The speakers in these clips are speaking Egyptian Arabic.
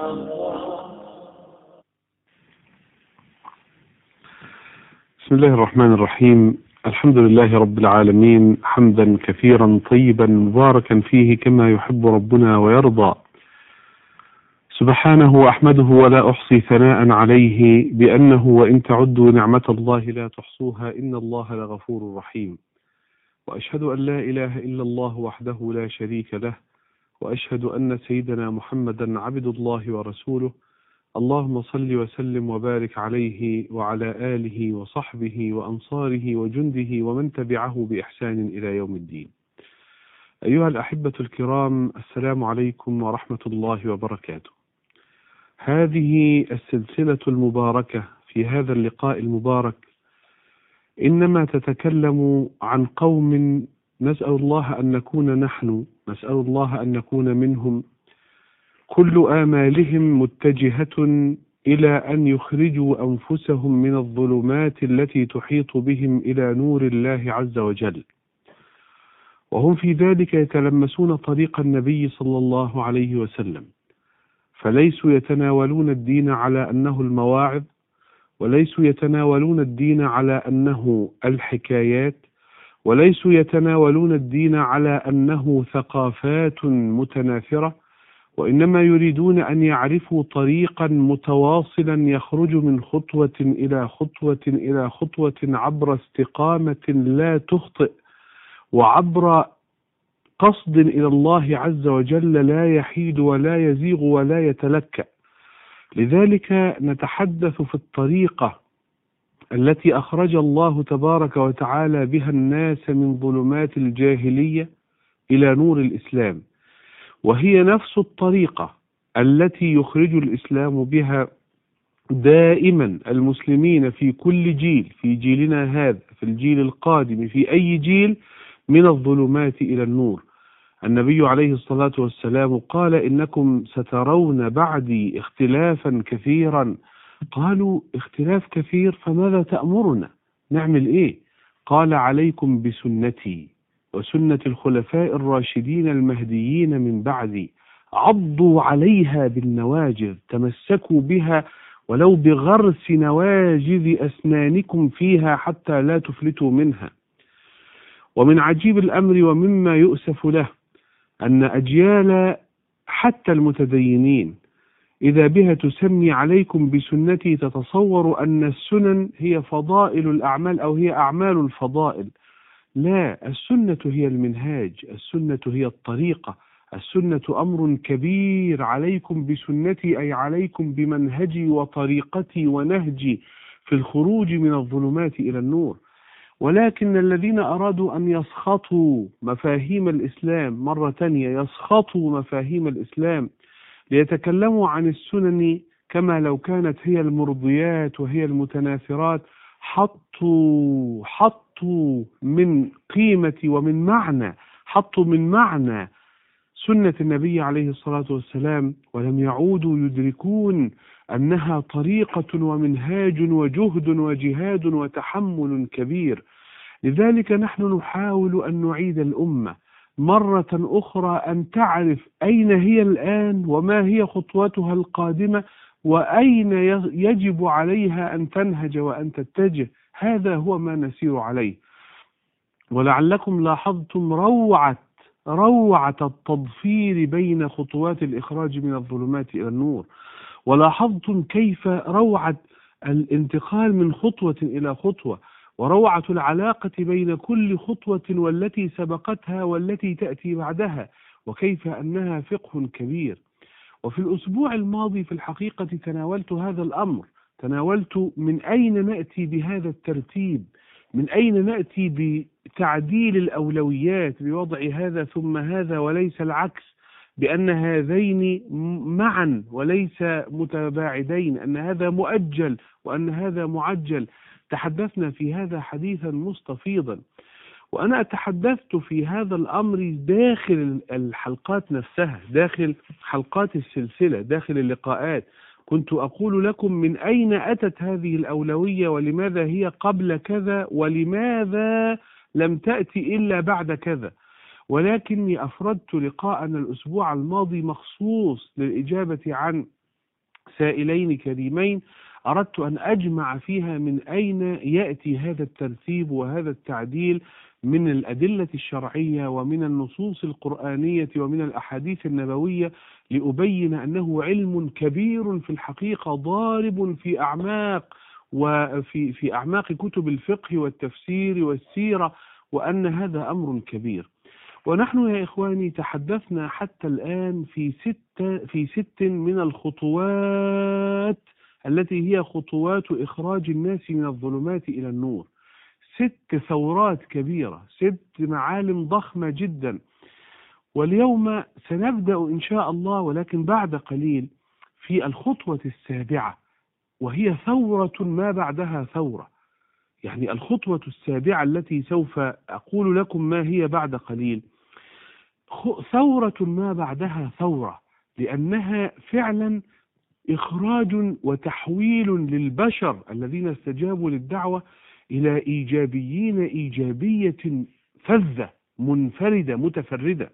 بسم الله الرحمن الرحيم الحمد لله رب العالمين حمدا كثيرا طيبا مباركا فيه كما يحب ربنا ويرضى سبحانه واحمده ولا احصي ثناء عليه بانه وان تعدوا نعمه الله لا تحصوها ان الله لغفور رحيم واشهد ان لا اله الا الله وحده لا شريك له واشهد ان سيدنا محمدا عبد الله ورسوله اللهم صل وسلم وبارك عليه وعلى اله وصحبه وانصاره وجنده ومن تبعه باحسان الى يوم الدين. ايها الاحبه الكرام السلام عليكم ورحمه الله وبركاته. هذه السلسله المباركه في هذا اللقاء المبارك انما تتكلم عن قوم نسال الله ان نكون نحن نسال الله ان نكون منهم كل آمالهم متجهة إلى أن يخرجوا أنفسهم من الظلمات التي تحيط بهم إلى نور الله عز وجل وهم في ذلك يتلمسون طريق النبي صلى الله عليه وسلم فليسوا يتناولون الدين على أنه المواعظ وليسوا يتناولون الدين على أنه الحكايات وليسوا يتناولون الدين على أنه ثقافات متناثرة وإنما يريدون أن يعرفوا طريقا متواصلا يخرج من خطوة إلى خطوة إلى خطوة عبر استقامة لا تخطئ وعبر قصد إلى الله عز وجل لا يحيد ولا يزيغ ولا يتلكأ لذلك نتحدث في الطريقة التي أخرج الله تبارك وتعالى بها الناس من ظلمات الجاهلية إلى نور الإسلام وهي نفس الطريقة التي يخرج الإسلام بها دائما المسلمين في كل جيل في جيلنا هذا في الجيل القادم في أي جيل من الظلمات إلى النور النبي عليه الصلاة والسلام قال إنكم سترون بعدي اختلافا كثيرا قالوا اختلاف كثير فماذا تأمرنا نعمل إيه قال عليكم بسنتي وسنة الخلفاء الراشدين المهديين من بعدي عضوا عليها بالنواجذ تمسكوا بها ولو بغرس نواجذ أسنانكم فيها حتى لا تفلتوا منها ومن عجيب الأمر ومما يؤسف له أن أجيال حتى المتدينين إذا بها تسمي عليكم بسنتي تتصور أن السنن هي فضائل الأعمال أو هي أعمال الفضائل لا السنة هي المنهاج السنة هي الطريقة السنة أمر كبير عليكم بسنتي أي عليكم بمنهجي وطريقتي ونهجي في الخروج من الظلمات إلى النور ولكن الذين أرادوا أن يسخطوا مفاهيم الإسلام مرة تانية يسخطوا مفاهيم الإسلام ليتكلموا عن السنن كما لو كانت هي المرضيات وهي المتناثرات حطوا حطوا من قيمة ومن معنى حطوا من معنى سنة النبي عليه الصلاة والسلام ولم يعودوا يدركون أنها طريقة ومنهاج وجهد وجهاد وتحمل كبير لذلك نحن نحاول أن نعيد الأمة مرة أخرى أن تعرف أين هي الآن وما هي خطوتها القادمة وأين يجب عليها أن تنهج وأن تتجه هذا هو ما نسير عليه ولعلكم لاحظتم روعة روعة التضفير بين خطوات الإخراج من الظلمات إلى النور ولاحظتم كيف روعة الانتقال من خطوة إلى خطوة وروعة العلاقة بين كل خطوة والتي سبقتها والتي تأتي بعدها وكيف أنها فقه كبير وفي الأسبوع الماضي في الحقيقة تناولت هذا الأمر تناولت من أين نأتي بهذا الترتيب من أين نأتي بتعديل الأولويات بوضع هذا ثم هذا وليس العكس بأن هذين معا وليس متباعدين أن هذا مؤجل وأن هذا معجل تحدثنا في هذا حديثا مستفيضا وأنا تحدثت في هذا الأمر داخل الحلقات نفسها داخل حلقات السلسلة داخل اللقاءات كنت أقول لكم من أين أتت هذه الأولوية ولماذا هي قبل كذا ولماذا لم تأتي إلا بعد كذا ولكني أفردت لقاءنا الأسبوع الماضي مخصوص للإجابة عن سائلين كريمين أردت أن أجمع فيها من أين يأتي هذا الترتيب وهذا التعديل من الأدلة الشرعية ومن النصوص القرآنية ومن الأحاديث النبوية لأبين أنه علم كبير في الحقيقة ضارب في أعماق وفي في أعماق كتب الفقه والتفسير والسيرة وأن هذا أمر كبير ونحن يا إخواني تحدثنا حتى الآن في ست في ست من الخطوات التي هي خطوات إخراج الناس من الظلمات إلى النور ست ثورات كبيرة ست معالم ضخمة جدا واليوم سنبدأ إن شاء الله ولكن بعد قليل في الخطوة السابعة وهي ثورة ما بعدها ثورة يعني الخطوة السابعة التي سوف أقول لكم ما هي بعد قليل ثورة ما بعدها ثورة لأنها فعلا إخراج وتحويل للبشر الذين استجابوا للدعوة إلى إيجابيين إيجابية فذة منفردة متفردة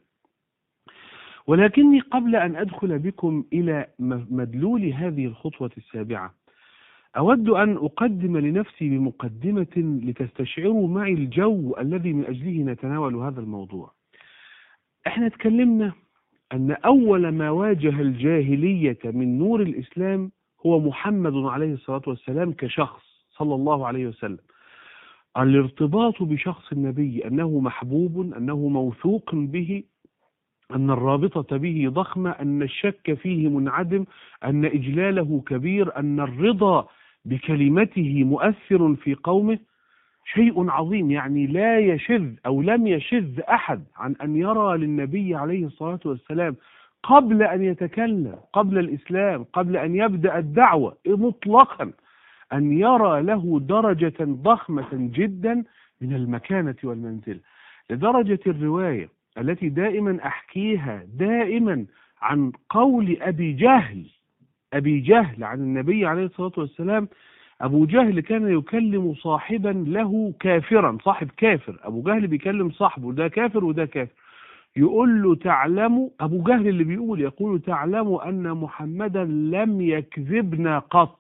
ولكني قبل أن أدخل بكم إلى مدلول هذه الخطوة السابعة أود أن أقدم لنفسي بمقدمة لتستشعروا معي الجو الذي من أجله نتناول هذا الموضوع احنا تكلمنا أن أول ما واجه الجاهلية من نور الإسلام هو محمد عليه الصلاة والسلام كشخص صلى الله عليه وسلم الارتباط بشخص النبي أنه محبوب أنه موثوق به أن الرابطة به ضخمة أن الشك فيه منعدم أن إجلاله كبير أن الرضا بكلمته مؤثر في قومه شيء عظيم يعني لا يشذ أو لم يشذ أحد عن أن يرى للنبي عليه الصلاة والسلام قبل أن يتكلم قبل الإسلام قبل أن يبدأ الدعوة مطلقا أن يرى له درجة ضخمة جدا من المكانة والمنزل لدرجة الرواية التي دائما أحكيها دائما عن قول أبي جهل أبي جهل عن النبي عليه الصلاة والسلام أبو جهل كان يكلم صاحبا له كافرا صاحب كافر أبو جهل بيكلم صاحبه ده كافر وده كافر يقول له تعلم أبو جهل اللي بيقول يقول تعلم أن محمدا لم يكذبنا قط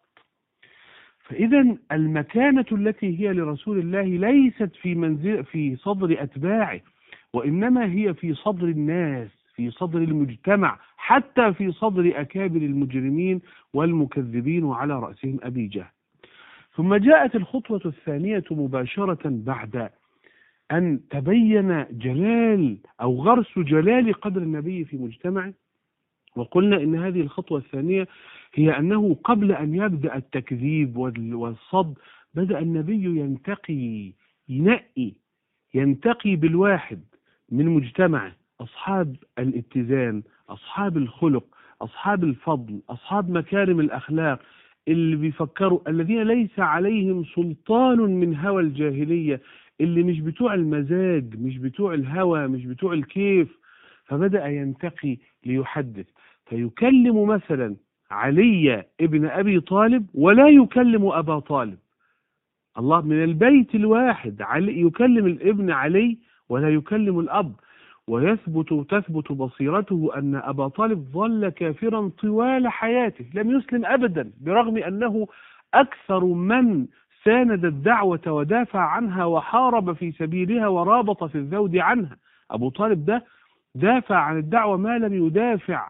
فإذا المكانة التي هي لرسول الله ليست في منزل في صدر أتباعه وإنما هي في صدر الناس في صدر المجتمع حتى في صدر أكابر المجرمين والمكذبين وعلى رأسهم أبي جهل ثم جاءت الخطوة الثانية مباشرة بعد أن تبين جلال أو غرس جلال قدر النبي في مجتمعه وقلنا إن هذه الخطوة الثانية هي أنه قبل أن يبدأ التكذيب والصد بدأ النبي ينتقي ينقي ينتقي بالواحد من مجتمعه أصحاب الاتزان أصحاب الخلق أصحاب الفضل أصحاب مكارم الأخلاق اللي بيفكروا الذين ليس عليهم سلطان من هوى الجاهلية اللي مش بتوع المزاج مش بتوع الهوى مش بتوع الكيف فبدأ ينتقي ليحدث فيكلم مثلا علي ابن أبي طالب ولا يكلم أبا طالب الله من البيت الواحد علي يكلم الابن علي ولا يكلم الأب ويثبت تثبت بصيرته أن أبا طالب ظل كافرا طوال حياته لم يسلم أبدا برغم أنه أكثر من ساند الدعوة ودافع عنها وحارب في سبيلها ورابط في الذود عنها أبو طالب ده دافع عن الدعوة ما لم يدافع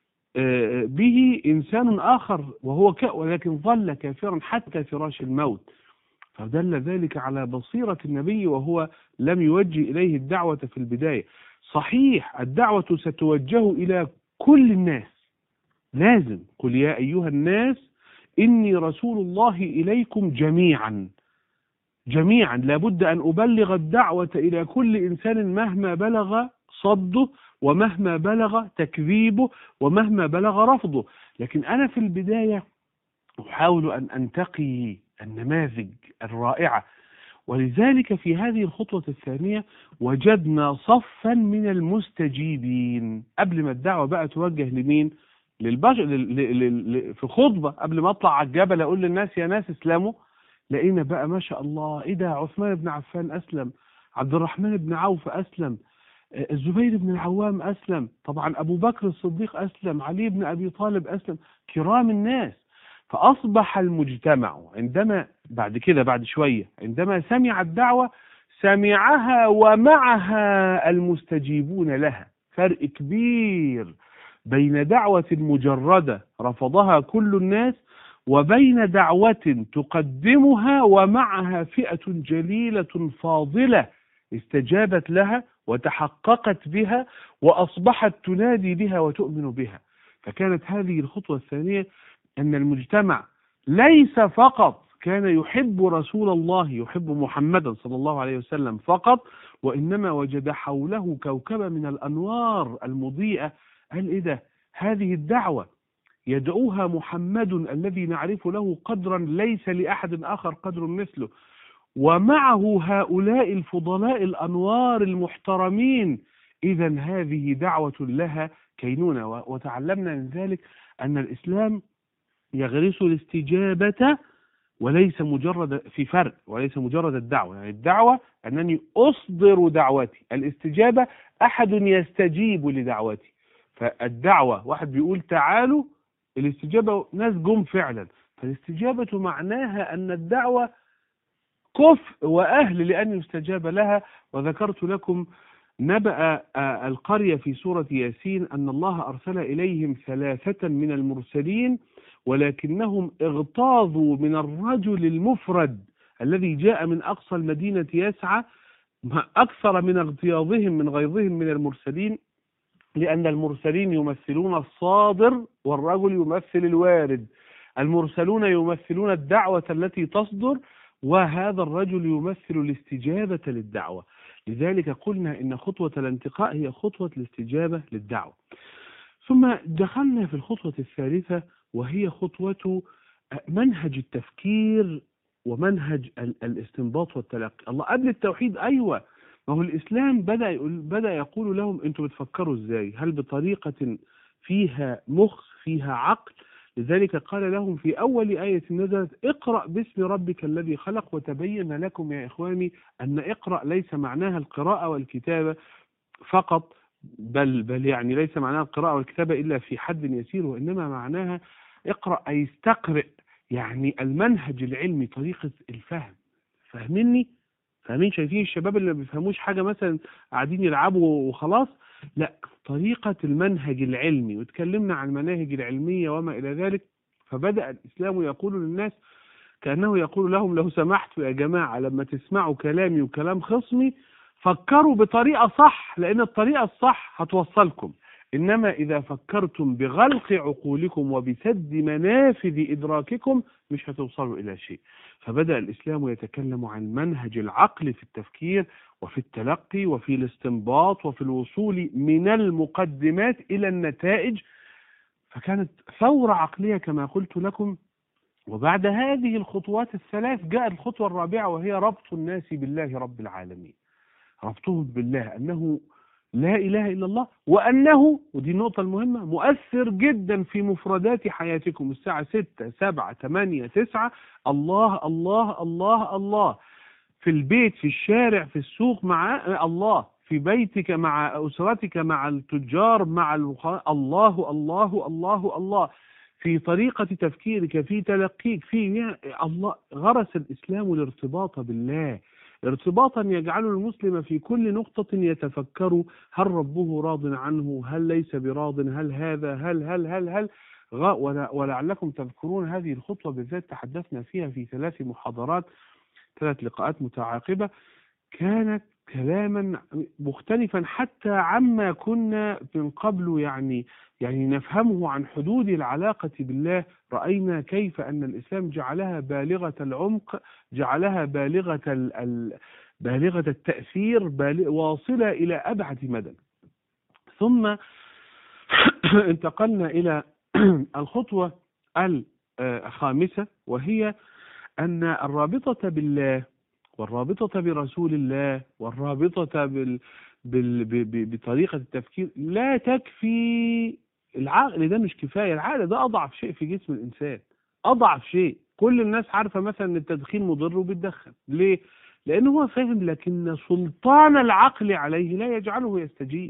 آه، به إنسان آخر وهو ك... ولكن ظل كافرا حتى فراش الموت فدل ذلك على بصيرة النبي وهو لم يوجه إليه الدعوة في البداية صحيح الدعوة ستوجه إلى كل الناس لازم قل يا أيها الناس إني رسول الله إليكم جميعا جميعا لابد أن أبلغ الدعوة إلى كل إنسان مهما بلغ صده ومهما بلغ تكذيبه ومهما بلغ رفضه لكن أنا في البداية أحاول أن أنتقي النماذج الرائعة ولذلك في هذه الخطوة الثانية وجدنا صفا من المستجيبين قبل ما الدعوة بقى توجه لمين للبشر في خطبة قبل ما اطلع على الجبل اقول للناس يا ناس اسلموا لقينا بقى ما شاء الله ايه ده عثمان بن عفان اسلم عبد الرحمن بن عوف اسلم الزبير بن العوام أسلم طبعا أبو بكر الصديق أسلم علي بن أبي طالب أسلم كرام الناس فأصبح المجتمع عندما بعد كده بعد شوية عندما سمع الدعوة سمعها ومعها المستجيبون لها فرق كبير بين دعوة مجردة رفضها كل الناس وبين دعوة تقدمها ومعها فئة جليلة فاضلة استجابت لها وتحققت بها وأصبحت تنادي بها وتؤمن بها فكانت هذه الخطوة الثانية أن المجتمع ليس فقط كان يحب رسول الله يحب محمدا صلى الله عليه وسلم فقط وإنما وجد حوله كوكبة من الأنوار المضيئة قال إيه ده هذه الدعوة يدعوها محمد الذي نعرف له قدرا ليس لأحد آخر قدر مثله ومعه هؤلاء الفضلاء الأنوار المحترمين إذا هذه دعوة لها كينونة وتعلمنا من ذلك أن الإسلام يغرس الاستجابة وليس مجرد في فرق وليس مجرد الدعوة يعني الدعوة أنني أصدر دعوتي الاستجابة أحد يستجيب لدعوتي فالدعوة واحد بيقول تعالوا الاستجابة ناس جم فعلا فالاستجابة معناها أن الدعوة كفء وأهل لأن يستجاب لها وذكرت لكم نبأ القرية في سورة ياسين أن الله أرسل إليهم ثلاثة من المرسلين ولكنهم اغتاظوا من الرجل المفرد الذي جاء من أقصى المدينة يسعى أكثر من اغتياظهم من غيظهم من المرسلين لأن المرسلين يمثلون الصادر والرجل يمثل الوارد المرسلون يمثلون الدعوة التي تصدر وهذا الرجل يمثل الاستجابة للدعوة لذلك قلنا إن خطوة الانتقاء هي خطوة الاستجابة للدعوة ثم دخلنا في الخطوة الثالثة وهي خطوة منهج التفكير ومنهج الاستنباط والتلقي الله قبل التوحيد أيوة ما هو الإسلام بدأ يقول بدأ يقول لهم أنتم بتفكروا إزاي هل بطريقة فيها مخ فيها عقل لذلك قال لهم في أول آية نزلت اقرأ باسم ربك الذي خلق وتبين لكم يا إخواني أن اقرأ ليس معناها القراءة والكتابة فقط بل بل يعني ليس معناها القراءة والكتابة إلا في حد يسير وإنما معناها اقرأ أي استقرئ يعني المنهج العلمي طريقة الفهم فاهمني فاهمين شايفين الشباب اللي ما بيفهموش حاجة مثلا قاعدين يلعبوا وخلاص لا طريقة المنهج العلمي وتكلمنا عن المناهج العلمية وما إلى ذلك فبدأ الإسلام يقول للناس كأنه يقول لهم لو سمحتوا يا جماعة لما تسمعوا كلامي وكلام خصمي فكروا بطريقة صح لأن الطريقة الصح هتوصلكم إنما إذا فكرتم بغلق عقولكم وبسد منافذ إدراككم مش هتوصلوا إلى شيء فبدأ الإسلام يتكلم عن منهج العقل في التفكير وفي التلقي وفي الاستنباط وفي الوصول من المقدمات إلى النتائج فكانت ثورة عقلية كما قلت لكم وبعد هذه الخطوات الثلاث جاءت الخطوة الرابعة وهي ربط الناس بالله رب العالمين ربطهم بالله أنه لا إله إلا الله وأنه ودي النقطة المهمة مؤثر جدا في مفردات حياتكم الساعة ستة سبعة ثمانية تسعة الله الله الله الله في البيت في الشارع في السوق مع الله في بيتك مع أسرتك مع التجار مع الله الله الله الله في طريقة تفكيرك في تلقيك في الله غرس الإسلام الارتباط بالله ارتباطا يجعل المسلم في كل نقطة يتفكر هل ربه راض عنه هل ليس براض هل هذا هل هل هل هل ولعلكم تذكرون هذه الخطوة بالذات تحدثنا فيها في ثلاث محاضرات ثلاث لقاءات متعاقبة كانت كلاما مختلفا حتى عما كنا من قبل يعني يعني نفهمه عن حدود العلاقة بالله رأينا كيف أن الإسلام جعلها بالغة العمق جعلها بالغة ال بالغة التأثير واصلة إلى أبعد مدى ثم انتقلنا إلى الخطوة الخامسة وهي أن الرابطة بالله والرابطة برسول الله والرابطة بال... بال... ب... بطريقة التفكير لا تكفي العقل ده مش كفاية العقل ده أضعف شيء في جسم الإنسان أضعف شيء كل الناس عارفة مثلا أن التدخين مضر وبتدخن ليه؟ لأنه هو فاهم لكن سلطان العقل عليه لا يجعله يستجيب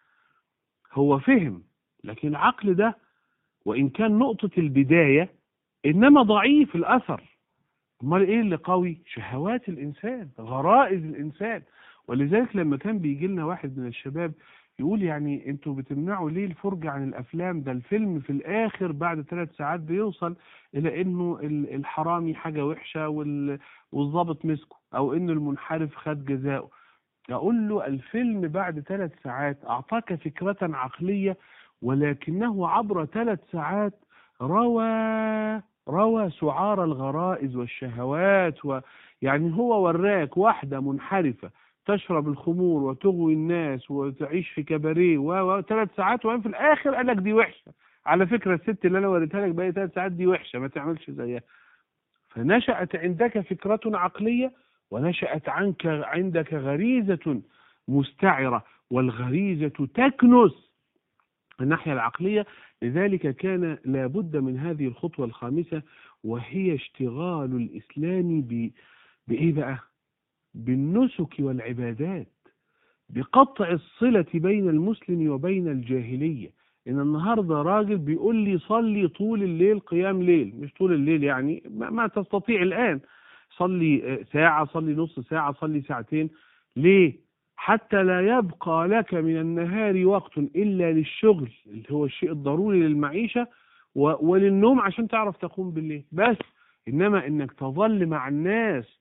هو فهم لكن العقل ده وإن كان نقطة البداية إنما ضعيف الأثر امال ايه اللي قوي شهوات الانسان غرائز الانسان ولذلك لما كان بيجي لنا واحد من الشباب يقول يعني انتوا بتمنعوا ليه الفرجة عن الافلام ده الفيلم في الاخر بعد ثلاث ساعات بيوصل الى انه الحرامي حاجة وحشة والضابط مسكه او انه المنحرف خد جزاؤه اقول له الفيلم بعد ثلاث ساعات اعطاك فكرة عقلية ولكنه عبر ثلاث ساعات روى روى سعار الغرائز والشهوات و يعني هو وراك واحدة منحرفة تشرب الخمور وتغوي الناس وتعيش في كباريه وثلاث ساعات وبعدين في الاخر قال لك دي وحشه على فكره الست اللي انا وريتها لك بقى ثلاث ساعات دي وحشه ما تعملش زيها فنشأت عندك فكرة عقلية ونشأت عنك عندك غريزة مستعرة والغريزة تكنس الناحية العقلية لذلك كان لابد من هذه الخطوة الخامسة وهي اشتغال الإسلام بإيه بقى بالنسك والعبادات بقطع الصلة بين المسلم وبين الجاهلية إن النهاردة راجل بيقول لي صلي طول الليل قيام ليل مش طول الليل يعني ما تستطيع الآن صلي ساعة صلي نص ساعة صلي ساعتين ليه حتى لا يبقى لك من النهار وقت إلا للشغل اللي هو الشيء الضروري للمعيشة وللنوم عشان تعرف تقوم بالليل بس إنما إنك تظل مع الناس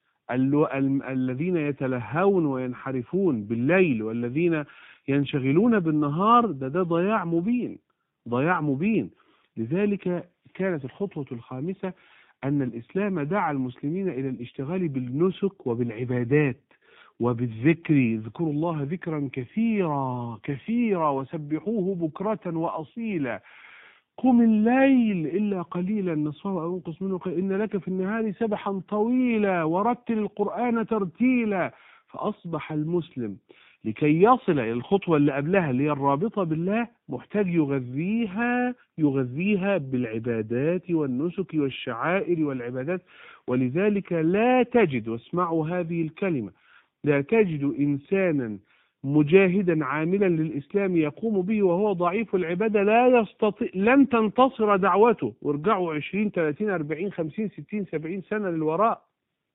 الذين يتلهون وينحرفون بالليل والذين ينشغلون بالنهار ده ده ضياع مبين ضياع مبين لذلك كانت الخطوة الخامسة أن الإسلام دعا المسلمين إلى الاشتغال بالنسك وبالعبادات وبالذكر اذكروا الله ذكرا كثيرا كثيرا وسبحوه بكرة وأصيلا قم الليل إلا قليلا نصفه أو انقص منه إن لك في النهار سبحا طويلا ورتل القرآن ترتيلا فأصبح المسلم لكي يصل إلى الخطوة اللي قبلها اللي هي الرابطة بالله محتاج يغذيها يغذيها بالعبادات والنسك والشعائر والعبادات ولذلك لا تجد واسمعوا هذه الكلمة لا تجد إنسانا مجاهدا عاملا للإسلام يقوم به وهو ضعيف العبادة لا يستطيع لن تنتصر دعوته وارجعوا 20 30 40 50 60 70 سنة للوراء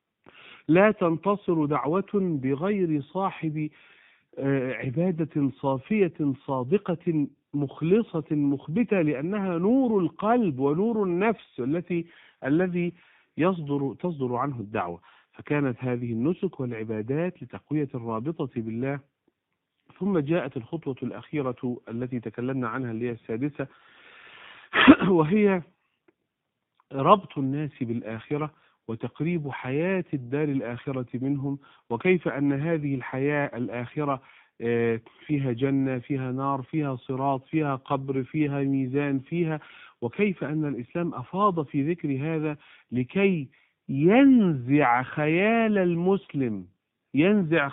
لا تنتصر دعوة بغير صاحب آه، عبادة صافية صادقة مخلصة مخبتة لأنها نور القلب ونور النفس التي الذي يصدر تصدر عنه الدعوة فكانت هذه النسك والعبادات لتقوية الرابطة بالله ثم جاءت الخطوة الأخيرة التي تكلمنا عنها اللي هي السادسة وهي ربط الناس بالآخرة وتقريب حياة الدار الآخرة منهم وكيف أن هذه الحياة الآخرة آه، فيها جنة فيها نار فيها صراط فيها قبر فيها ميزان فيها وكيف أن الإسلام أفاض في ذكر هذا لكي ينزع خيال المسلم ينزع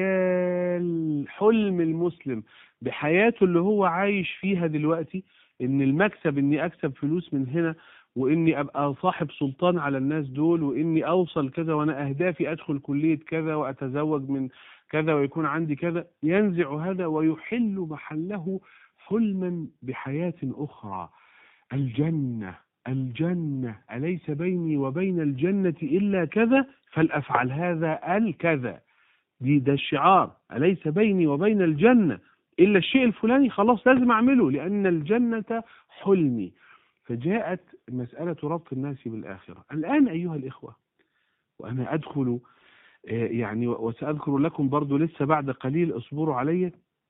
خيال حلم المسلم بحياته اللي هو عايش فيها دلوقتي ان المكسب اني اكسب فلوس من هنا واني ابقى صاحب سلطان على الناس دول واني اوصل كذا وانا اهدافي ادخل كلية كذا واتزوج من كذا ويكون عندي كذا ينزع هذا ويحل محله حلما بحياة اخرى الجنة الجنة أليس بيني وبين الجنة إلا كذا فلأفعل هذا الكذا دي ده الشعار أليس بيني وبين الجنة إلا الشيء الفلاني خلاص لازم أعمله لأن الجنة حلمي فجاءت مسألة ربط الناس بالآخرة الآن أيها الإخوة وأنا أدخل آه، يعني وسأذكر لكم برضو لسه بعد قليل اصبروا علي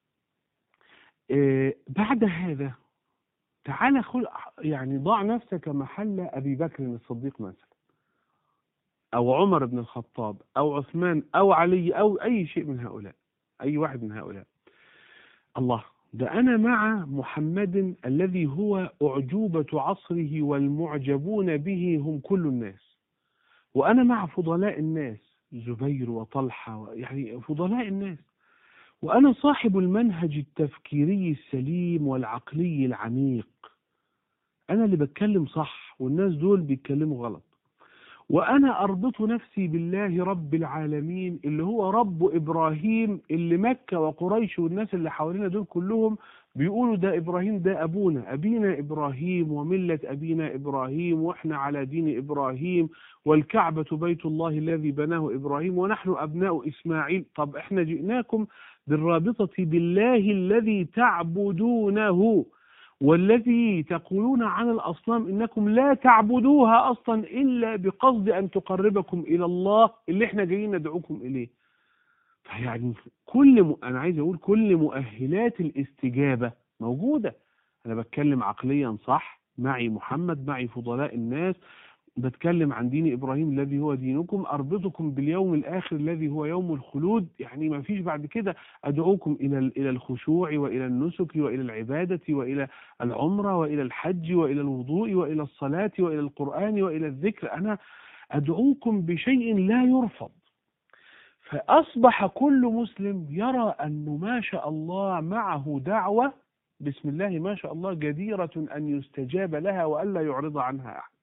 آه، بعد هذا تعال خل يعني ضع نفسك محل أبي بكر الصديق مثلا أو عمر بن الخطاب أو عثمان أو علي أو أي شيء من هؤلاء أي واحد من هؤلاء الله ده أنا مع محمد الذي هو أعجوبة عصره والمعجبون به هم كل الناس وأنا مع فضلاء الناس زبير وطلحة يعني فضلاء الناس وأنا صاحب المنهج التفكيري السليم والعقلي العميق أنا اللي بتكلم صح والناس دول بيتكلموا غلط وأنا أربط نفسي بالله رب العالمين اللي هو رب إبراهيم اللي مكة وقريش والناس اللي حوالينا دول كلهم بيقولوا ده إبراهيم ده أبونا أبينا إبراهيم وملة أبينا إبراهيم وإحنا على دين إبراهيم والكعبة بيت الله الذي بناه إبراهيم ونحن أبناء إسماعيل طب إحنا جئناكم بالرابطة بالله الذي تعبدونه والذي تقولون عن الأصنام إنكم لا تعبدوها أصلا إلا بقصد أن تقربكم إلى الله اللي إحنا جايين ندعوكم إليه فيعني كل م... أنا عايز أقول كل مؤهلات الاستجابة موجودة أنا بتكلم عقليا صح معي محمد معي فضلاء الناس بتكلم عن دين إبراهيم الذي هو دينكم أربطكم باليوم الآخر الذي هو يوم الخلود يعني ما فيش بعد كده أدعوكم إلى إلى الخشوع وإلى النسك وإلى العبادة وإلى العمرة وإلى الحج وإلى الوضوء وإلى الصلاة وإلى القرآن وإلى الذكر أنا أدعوكم بشيء لا يرفض فأصبح كل مسلم يرى أنه ما شاء الله معه دعوة بسم الله ما شاء الله جديرة أن يستجاب لها وألا يعرض عنها أحد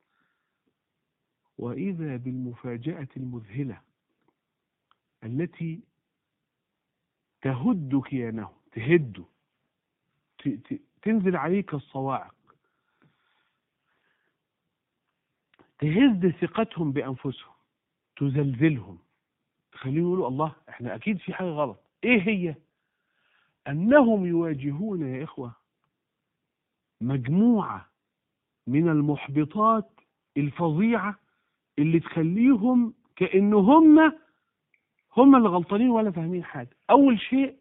وإذا بالمفاجأة المذهلة التي تهد كيانه تهد تنزل عليك الصواعق تهز ثقتهم بأنفسهم تزلزلهم تخليهم يقولوا الله احنا أكيد في حاجة غلط إيه هي أنهم يواجهون يا إخوة مجموعة من المحبطات الفظيعة اللي تخليهم كأن هم هم اللي غلطانين ولا فاهمين حاجة أول شيء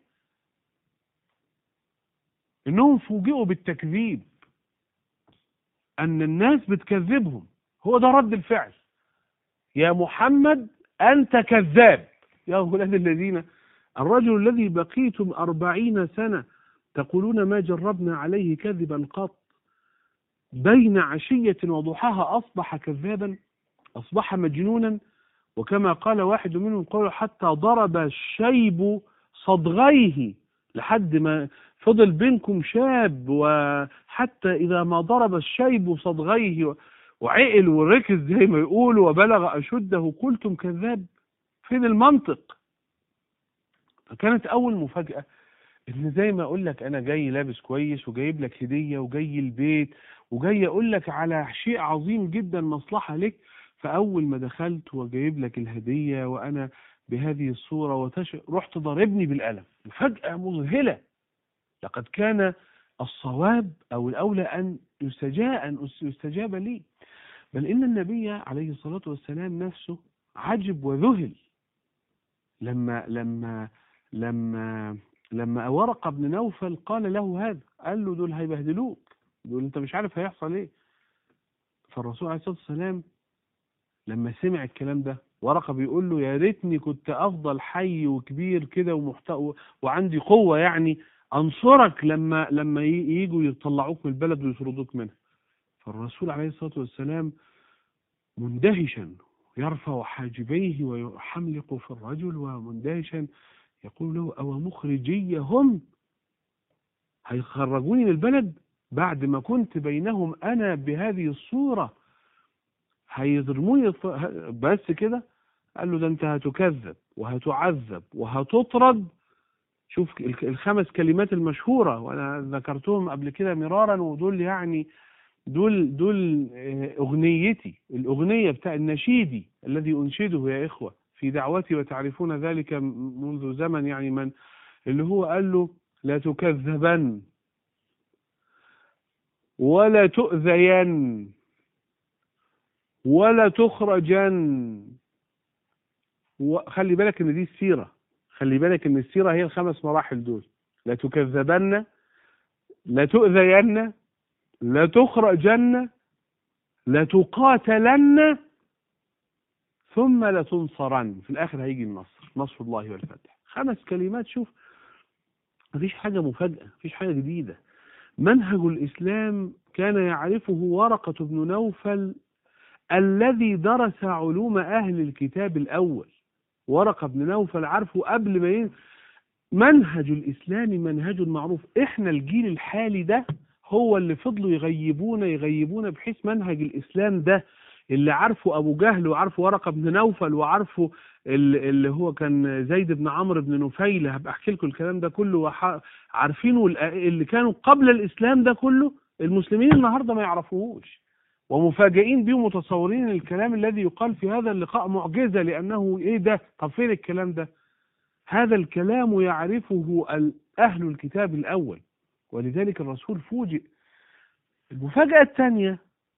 إنهم فوجئوا بالتكذيب أن الناس بتكذبهم هو ده رد الفعل يا محمد أنت كذاب يا أولاد الذين الرجل الذي بقيتم أربعين سنة تقولون ما جربنا عليه كذبا قط بين عشية وضحاها أصبح كذابا أصبح مجنونا وكما قال واحد منهم قالوا حتى ضرب الشيب صدغيه لحد ما فضل بينكم شاب وحتى إذا ما ضرب الشيب صدغيه وعقل وركز زي ما يقولوا وبلغ أشده قلتم كذاب فين المنطق فكانت أول مفاجأة إن زي ما أقول لك أنا جاي لابس كويس وجايب لك هدية وجاي البيت وجاي أقول لك على شيء عظيم جدا مصلحة لك فأول ما دخلت وجايب لك الهدية وأنا بهذه الصورة وتش... رحت ضربني بالقلم فجأة مذهلة لقد كان الصواب أو الأولى أن يستجاب, أن يستجاب لي بل إن النبي عليه الصلاة والسلام نفسه عجب وذهل لما لما لما لما ورقة بن نوفل قال له هذا قال له دول هيبهدلوك دول انت مش عارف هيحصل ايه فالرسول عليه الصلاة والسلام لما سمع الكلام ده ورقة بيقول له يا ريتني كنت أفضل حي وكبير كده ومحتوى وعندي قوة يعني أنصرك لما لما ييجوا يطلعوك من البلد ويطردوك منها فالرسول عليه الصلاة والسلام مندهشا يرفع حاجبيه ويحملق في الرجل ومندهشا يقول له أو مخرجي هم هيخرجوني من البلد بعد ما كنت بينهم أنا بهذه الصورة هيضرموني بس كده قال له ده انت هتكذب وهتعذب وهتطرد شوف الخمس كلمات المشهورة وانا ذكرتهم قبل كده مرارا ودول يعني دول دول اغنيتي الاغنية بتاع النشيدي الذي انشده يا اخوة في دعوتي وتعرفون ذلك منذ زمن يعني من اللي هو قال له لا تكذبن ولا تؤذين ولا تخرجن وخلي بالك ان دي السيرة خلي بالك ان السيرة هي الخمس مراحل دول لا تكذبن لا تؤذين لا تخرجن لا تقاتلن ثم لتنصرن في الاخر هيجي النصر نصر الله والفتح خمس كلمات شوف مفيش حاجة مفاجأة مفيش حاجة جديدة منهج الإسلام كان يعرفه ورقة بن نوفل الذي درس علوم أهل الكتاب الأول ورقة بن نوفل عارفه قبل ما ين... منهج الإسلام منهج معروف إحنا الجيل الحالي ده هو اللي فضلوا يغيبونا يغيبونا بحيث منهج الإسلام ده اللي عارفه ابو جهل وعارفه ورقه بن نوفل وعارفه اللي هو كان زيد بن عمرو بن نفيل هبقى احكي لكم الكلام ده كله وح... عارفينه اللي كانوا قبل الاسلام ده كله المسلمين النهارده ما يعرفوهوش ومفاجئين بيه ومتصورين الكلام الذي يقال في هذا اللقاء معجزه لانه ايه ده طب فين الكلام ده هذا الكلام يعرفه اهل الكتاب الاول ولذلك الرسول فوجئ المفاجاه الثانيه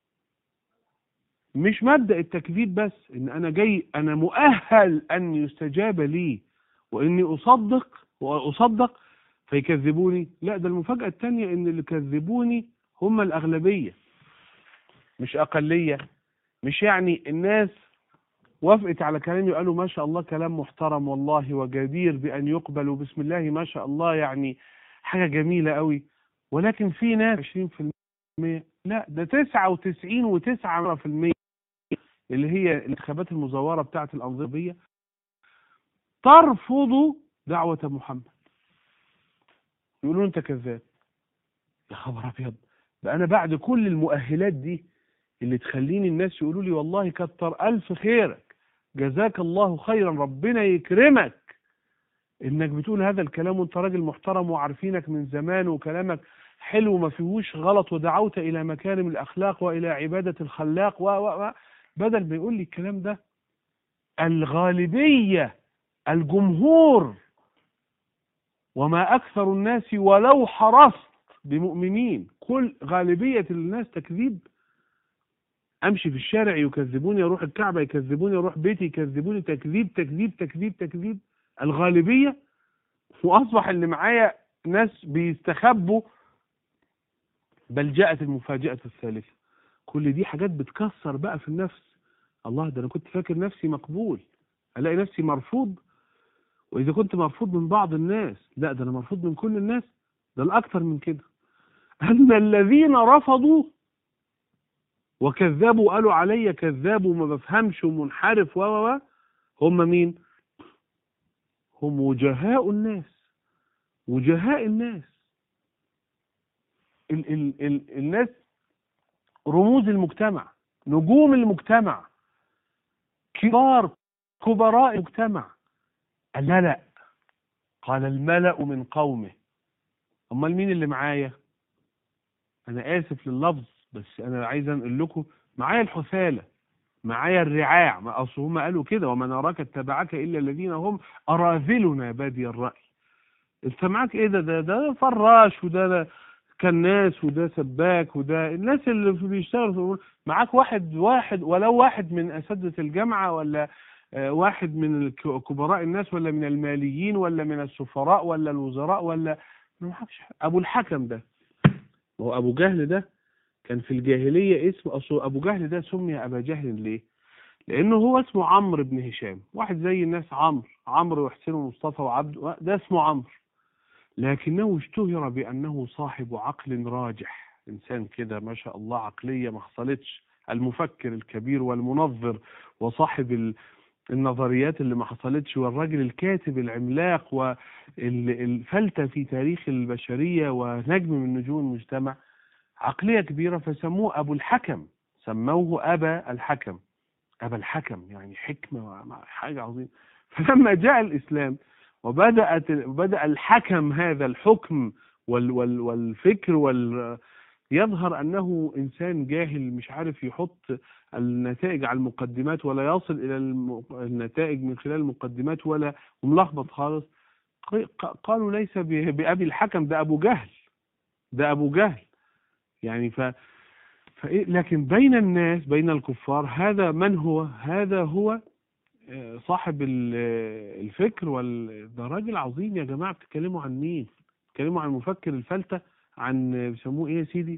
مش مبدأ التكذيب بس ان انا جاي انا مؤهل ان يستجاب لي واني اصدق واصدق فيكذبوني لا ده المفاجأة الثانية ان اللي كذبوني هم الاغلبية مش اقلية مش يعني الناس وافقت على كلامي وقالوا ما شاء الله كلام محترم والله وجدير بان يقبل وبسم الله ما شاء الله يعني حاجة جميلة قوي ولكن في ناس 20% لا ده 99 و9% اللي هي الانتخابات المزورة بتاعة الأنظمية ترفض دعوة محمد يقولون أنت كذاب يا خبر أبيض ده أنا بعد كل المؤهلات دي اللي تخليني الناس يقولوا لي والله كتر ألف خيرك جزاك الله خيرا ربنا يكرمك انك بتقول هذا الكلام وانت راجل محترم وعارفينك من زمان وكلامك حلو ما فيهوش غلط ودعوت الى مكارم الاخلاق والى عباده الخلاق و و بدل ما يقول لي الكلام ده الغالبية الجمهور وما أكثر الناس ولو حرصت بمؤمنين كل غالبية الناس تكذيب أمشي في الشارع يكذبوني أروح الكعبة يكذبوني أروح بيتي يكذبوني تكذيب تكذيب تكذيب تكذيب الغالبية وأصبح اللي معايا ناس بيستخبوا بل جاءت المفاجأة الثالثة كل دي حاجات بتكسر بقى في النفس الله ده انا كنت فاكر نفسي مقبول الاقي نفسي مرفوض واذا كنت مرفوض من بعض الناس لا ده انا مرفوض من كل الناس ده الاكثر من كده ان الذين رفضوا وكذبوا قالوا علي كذاب وما بفهمش ومنحرف و هم مين هم وجهاء الناس وجهاء الناس ال ال ال الناس رموز المجتمع نجوم المجتمع كبار كبراء المجتمع قال لا لا قال الملأ من قومه امال مين اللي معايا انا اسف لللفظ بس انا عايز انقل لكم معايا الحثالة معايا الرعاع ما اصل هم قالوا كده وما نراك اتبعك الا الذين هم اراذلنا بادي الراي انت معاك ايه ده ده ده فراش وده ده كناس وده سباك وده الناس اللي بيشتغلوا معاك واحد واحد ولو واحد من اساتذه الجامعه ولا واحد من كبراء الناس ولا من الماليين ولا من السفراء ولا الوزراء ولا ابو الحكم ده هو ابو جهل ده كان في الجاهليه اسم اصل ابو جهل ده سمي ابا جهل ليه لانه هو اسمه عمرو بن هشام واحد زي الناس عمرو عمرو وحسين ومصطفى وعبد ده اسمه عمرو لكنه اشتهر بأنه صاحب عقل راجح إنسان كده ما شاء الله عقلية ما حصلتش المفكر الكبير والمنظر وصاحب النظريات اللي ما حصلتش والراجل الكاتب العملاق والفلتة في تاريخ البشرية ونجم من نجوم المجتمع عقلية كبيرة فسموه أبو الحكم سموه أبا الحكم أبا الحكم يعني حكمة حاجة عظيمة فلما جاء الإسلام وبدأت بدأ الحكم هذا الحكم وال وال والفكر وال يظهر أنه إنسان جاهل مش عارف يحط النتائج على المقدمات ولا يصل إلى النتائج من خلال المقدمات ولا ملخبط خالص قالوا ليس بأبي الحكم ده أبو جهل ده أبو جهل يعني ف فإيه لكن بين الناس بين الكفار هذا من هو هذا هو صاحب الفكر وال ده راجل عظيم يا جماعه بتتكلموا عن مين؟ بتتكلموا عن المفكر الفلتة عن بيسموه ايه يا سيدي؟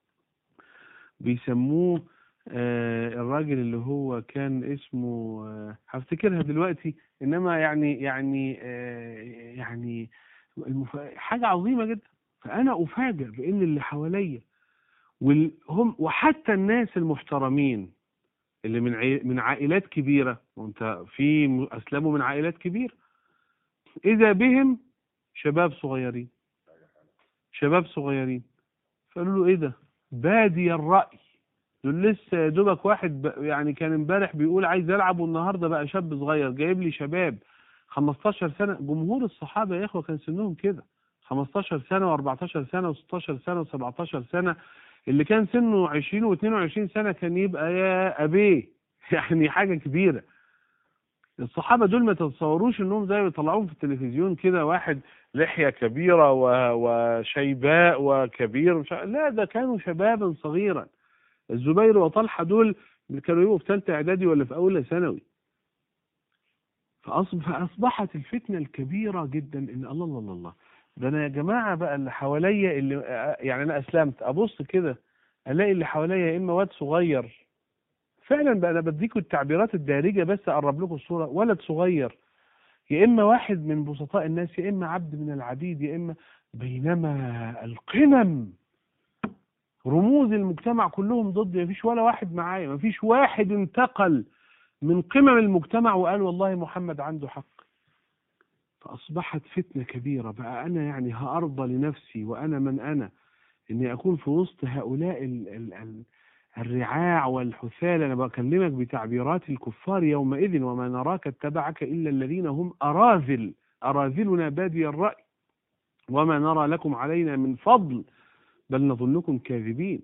بيسموه آه الراجل اللي هو كان اسمه آه هفتكرها دلوقتي انما يعني يعني آه يعني المف... حاجه عظيمه جدا فانا افاجئ بان اللي حواليا والهم وحتى الناس المحترمين اللي من عي... من عائلات كبيرة وانت في أسلموا من عائلات كبيرة إذا بهم شباب صغيرين شباب صغيرين فقالوا له إيه ده بادي الرأي دول لسه يا دوبك واحد ب... يعني كان امبارح بيقول عايز العب والنهارده بقى شاب صغير جايب لي شباب 15 سنه جمهور الصحابه يا اخوه كان سنهم كده 15 سنه و14 سنه و16 سنه و17 سنه اللي كان سنه 20 و22 سنه كان يبقى يا ابيه يعني حاجه كبيره الصحابه دول ما تتصوروش انهم زي بيطلعوهم في التلفزيون كده واحد لحيه كبيره و... وشيباء وكبير مش... عارف- لا ده كانوا شبابا صغيرا الزبير وطلحه دول كانوا يبقوا في ثالثه اعدادي ولا في اولى ثانوي فأصب... فاصبحت الفتنه الكبيره جدا ان الله الله الله, الله. ده انا يا جماعه بقى اللي حواليا اللي يعني انا اسلمت ابص كده الاقي اللي حواليا يا اما واد صغير فعلا بقى انا بديكوا التعبيرات الدارجه بس اقرب لكم الصوره ولد صغير يا اما واحد من بسطاء الناس يا اما عبد من العبيد يا اما بينما القمم رموز المجتمع كلهم ضدي مفيش ولا واحد معايا مفيش واحد انتقل من قمم المجتمع وقال والله محمد عنده حق فأصبحت فتنة كبيرة بقى أنا يعني هأرضى لنفسي وأنا من أنا إني أكون في وسط هؤلاء ال ال ال الرعاع والحثال أنا بكلمك بتعبيرات الكفار يومئذ وما نراك اتبعك إلا الذين هم أراذل أراذلنا بادي الرأي وما نرى لكم علينا من فضل بل نظنكم كاذبين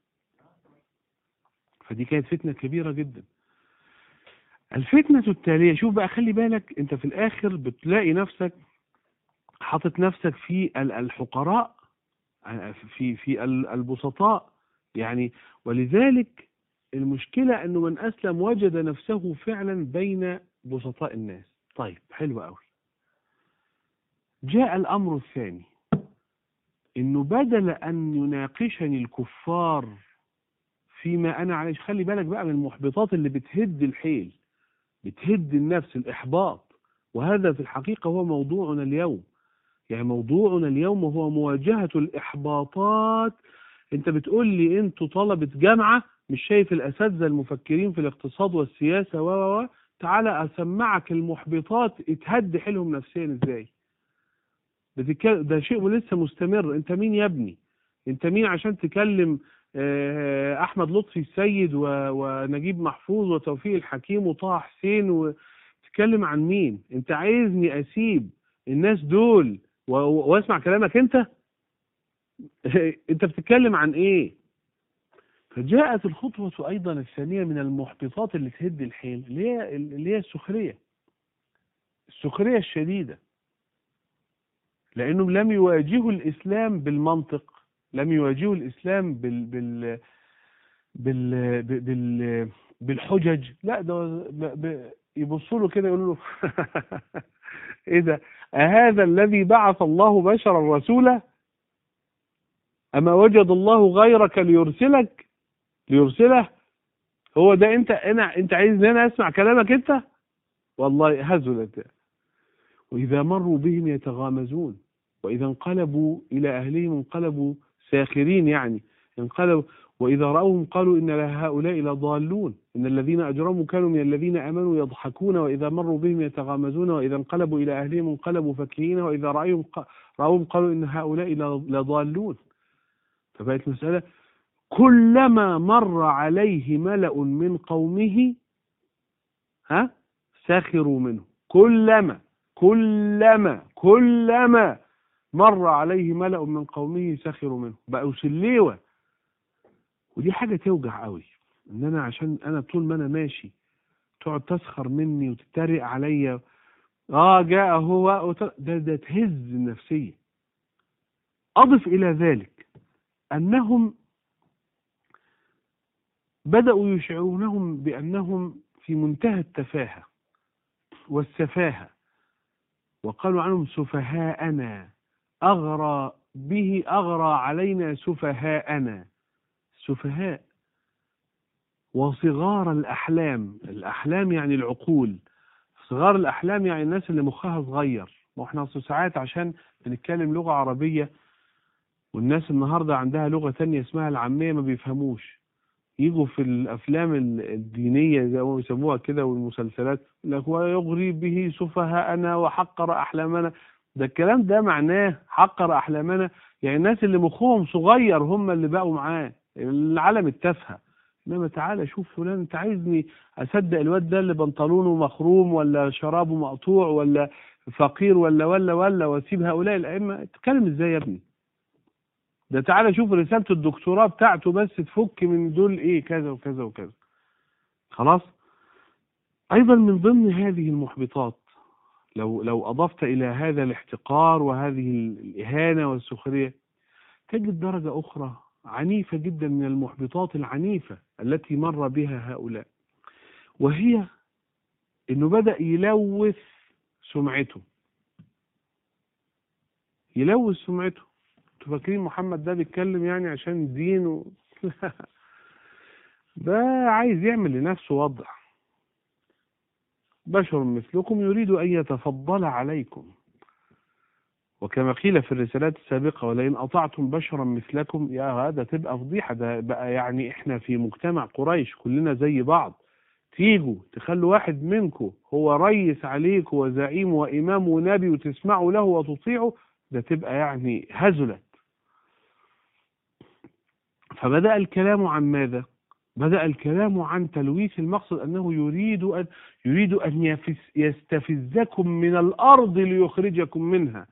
فدي كانت فتنة كبيرة جدا الفتنة التالية شوف بقى خلي بالك انت في الاخر بتلاقي نفسك حاطط نفسك في ال- الحقراء في في ال- البسطاء يعني ولذلك المشكلة انه من اسلم وجد نفسه فعلا بين بسطاء الناس طيب حلو قوي جاء الامر الثاني انه بدل ان يناقشني الكفار فيما انا عليه خلي بالك بقى من المحبطات اللي بتهد الحيل بتهد النفس الإحباط وهذا في الحقيقة هو موضوعنا اليوم يعني موضوعنا اليوم هو مواجهة الإحباطات أنت بتقول لي أنتوا طلبة جامعة مش شايف الأساتذة المفكرين في الاقتصاد والسياسة و و و تعالى أسمعك المحبطات اتهد حيلهم نفسيا إزاي بتتكلم ده شيء لسه مستمر أنت مين يا ابني أنت مين عشان تكلم آه، احمد لطفي السيد و- ونجيب محفوظ وتوفيق الحكيم وطه حسين وتتكلم عن مين انت عايزني اسيب الناس دول و- و- واسمع كلامك انت انت بتتكلم عن ايه فجاءت الخطوة ايضا الثانية من المحبطات اللي تهد الحيل اللي هي اللي هي السخرية السخرية الشديدة لانهم لم يواجهوا الاسلام بالمنطق لم يواجهوا الاسلام بال بال بال بال بالحجج لا ده ب- ب- يبصوا له كده يقولوا له ايه ده أهذا الذي بعث الله بشرا رسولا أما وجد الله غيرك ليرسلك ليرسله هو ده انت انا انت عايزني انا اسمع كلامك انت والله هزلت واذا مروا بهم يتغامزون واذا انقلبوا الى اهلهم انقلبوا ساخرين يعني انقلبوا واذا راوهم قالوا ان هؤلاء لضالون ان الذين اجرموا كانوا من الذين امنوا يضحكون واذا مروا بهم يتغامزون واذا انقلبوا الى اهلهم انقلبوا فكهين واذا راوهم راوهم قالوا ان هؤلاء لضالون فبقت مساله كلما مر عليه ملأ من قومه ها سخروا منه كلما كلما كلما مر عليه ملأ من قومه سخروا منه بقوا سليوة ودي حاجة توجع قوي ان انا عشان انا طول ما انا ماشي تقعد تسخر مني وتتريق عليا اه جاء هو وت- ده ده تهز النفسية اضف الى ذلك انهم بدأوا يشعرونهم بأنهم في منتهى التفاهة والسفاهة وقالوا عنهم سفهاءنا أغرى به أغرى علينا سفهاءنا سفهاء وصغار الأحلام الأحلام يعني العقول صغار الأحلام يعني الناس اللي مخها صغير واحنا أصل ساعات عشان بنتكلم لغة عربية والناس النهاردة عندها لغة تانية اسمها العامية ما بيفهموش يجوا في الافلام ال- الدينيه زي ما بيسموها كده والمسلسلات لك ويغري به سفهاءنا وحقر احلامنا ده الكلام ده معناه حقر احلامنا يعني الناس اللي مخهم صغير هم اللي بقوا معاه العالم التافهه انما تعالى شوف فلان انت عايزني اصدق الواد ده اللي بنطلونه مخروم ولا شرابه مقطوع ولا فقير ولا ولا ولا واسيب هؤلاء الائمه تتكلم ازاي يا ابني ده تعالى شوف رساله الدكتوراه بتاعته بس تفك من دول ايه كذا وكذا وكذا خلاص ايضا من ضمن هذه المحبطات لو لو اضفت الى هذا الاحتقار وهذه الاهانه والسخريه تجد درجه اخرى عنيفه جدا من المحبطات العنيفه التي مر بها هؤلاء وهي انه بدا يلوث سمعته يلوث سمعته انتوا فاكرين محمد ده بيتكلم يعني عشان دين و... ده عايز يعمل لنفسه وضع بشر مثلكم يريد أن يتفضل عليكم وكما قيل في الرسالات السابقة ولئن أطعتم بشرا مثلكم يا هذا تبقى فضيحة ده بقى يعني إحنا في مجتمع قريش كلنا زي بعض تيجوا تخلوا واحد منكم هو ريس عليك وزعيم وإمام ونبي وتسمعوا له وتطيعوا ده تبقى يعني هزلت فبدأ الكلام عن ماذا؟ بدأ الكلام عن تلويث المقصد أنه يريد أن يريد أن يستفزكم من الأرض ليخرجكم منها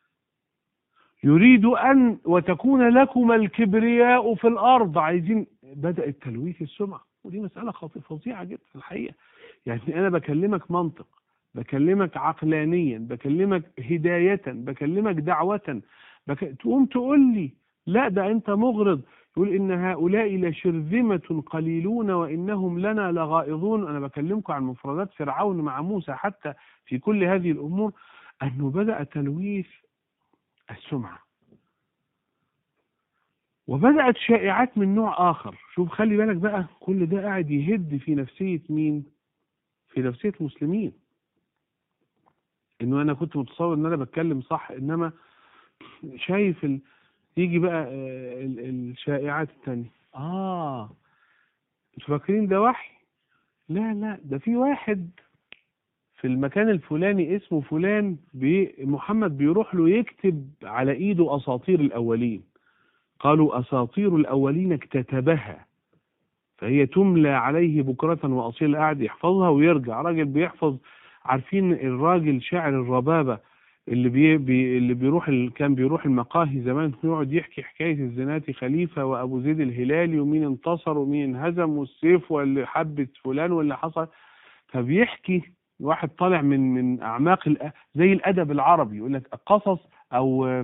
يريد أن وتكون لكم الكبرياء في الأرض عايزين بدأ التلويث السمعة ودي مسألة فظيعة جدا في الحقيقة يعني أنا بكلمك منطق بكلمك عقلانيا بكلمك هداية بكلمك دعوة بك... تقوم تقول لي لا ده أنت مغرض يقول إن هؤلاء لشرذمة قليلون وإنهم لنا لغائظون أنا بكلمكم عن مفردات فرعون مع موسى حتى في كل هذه الأمور أنه بدأ تلويث السمعة وبدأت شائعات من نوع آخر شوف خلي بالك بقى كل ده قاعد يهد في نفسية مين في نفسية المسلمين انه انا كنت متصور ان انا بتكلم صح انما شايف ال... يجي بقى الشائعات التانية اه مش فاكرين ده وحي لا لا ده في واحد في المكان الفلاني اسمه فلان بي محمد بيروح له يكتب على ايده اساطير الاولين قالوا اساطير الاولين اكتتبها فهي تملى عليه بكرة وأصيل قاعد يحفظها ويرجع راجل بيحفظ عارفين الراجل شاعر الربابة اللي بي بي اللي بيروح ال... كان بيروح المقاهي زمان يقعد يحكي حكايه الزناتي خليفه وابو زيد الهلالي ومين انتصر ومين انهزم والسيف واللي حبت فلان واللي حصل فبيحكي واحد طالع من من اعماق الأ... زي الادب العربي يقول لك قصص او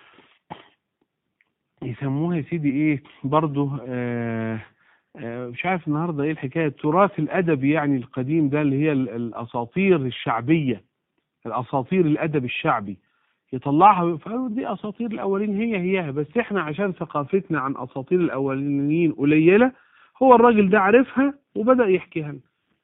يسموها يا سيدي ايه برضه آه آه مش عارف النهارده ايه الحكايه التراث الادبي يعني القديم ده اللي هي الاساطير الشعبيه الاساطير الادب الشعبي يطلعها فقالوا دي اساطير الاولين هي هيها بس احنا عشان ثقافتنا عن اساطير الاولين قليله هو الراجل ده عارفها وبدا يحكيها لنا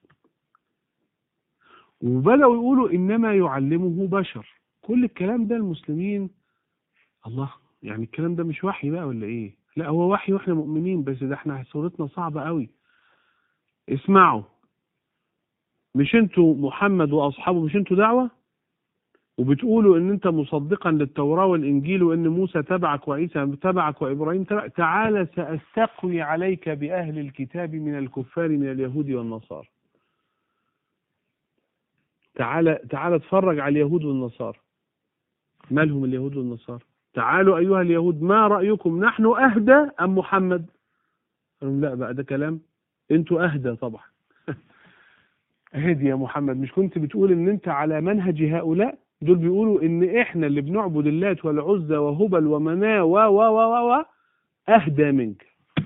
وبداوا يقولوا انما يعلمه بشر كل الكلام ده المسلمين الله يعني الكلام ده مش وحي بقى ولا ايه لا هو وحي واحنا مؤمنين بس ده احنا صورتنا صعبه قوي اسمعوا مش انتوا محمد واصحابه مش انتوا دعوه وبتقولوا ان انت مصدقا للتوراة والانجيل وان موسى تبعك وعيسى تبعك وابراهيم تبعك تعالى ساستقوي عليك باهل الكتاب من الكفار من اليهود والنصارى تعالى تعالى اتفرج على اليهود والنصارى مالهم اليهود والنصارى تعالوا ايها اليهود ما رايكم نحن اهدى ام محمد قالوا لا بقى ده كلام انتوا اهدى طبعا اهدي يا محمد مش كنت بتقول ان انت على منهج هؤلاء دول بيقولوا ان احنا اللي بنعبد اللات والعزى وهبل ومناه و و و و اهدى منك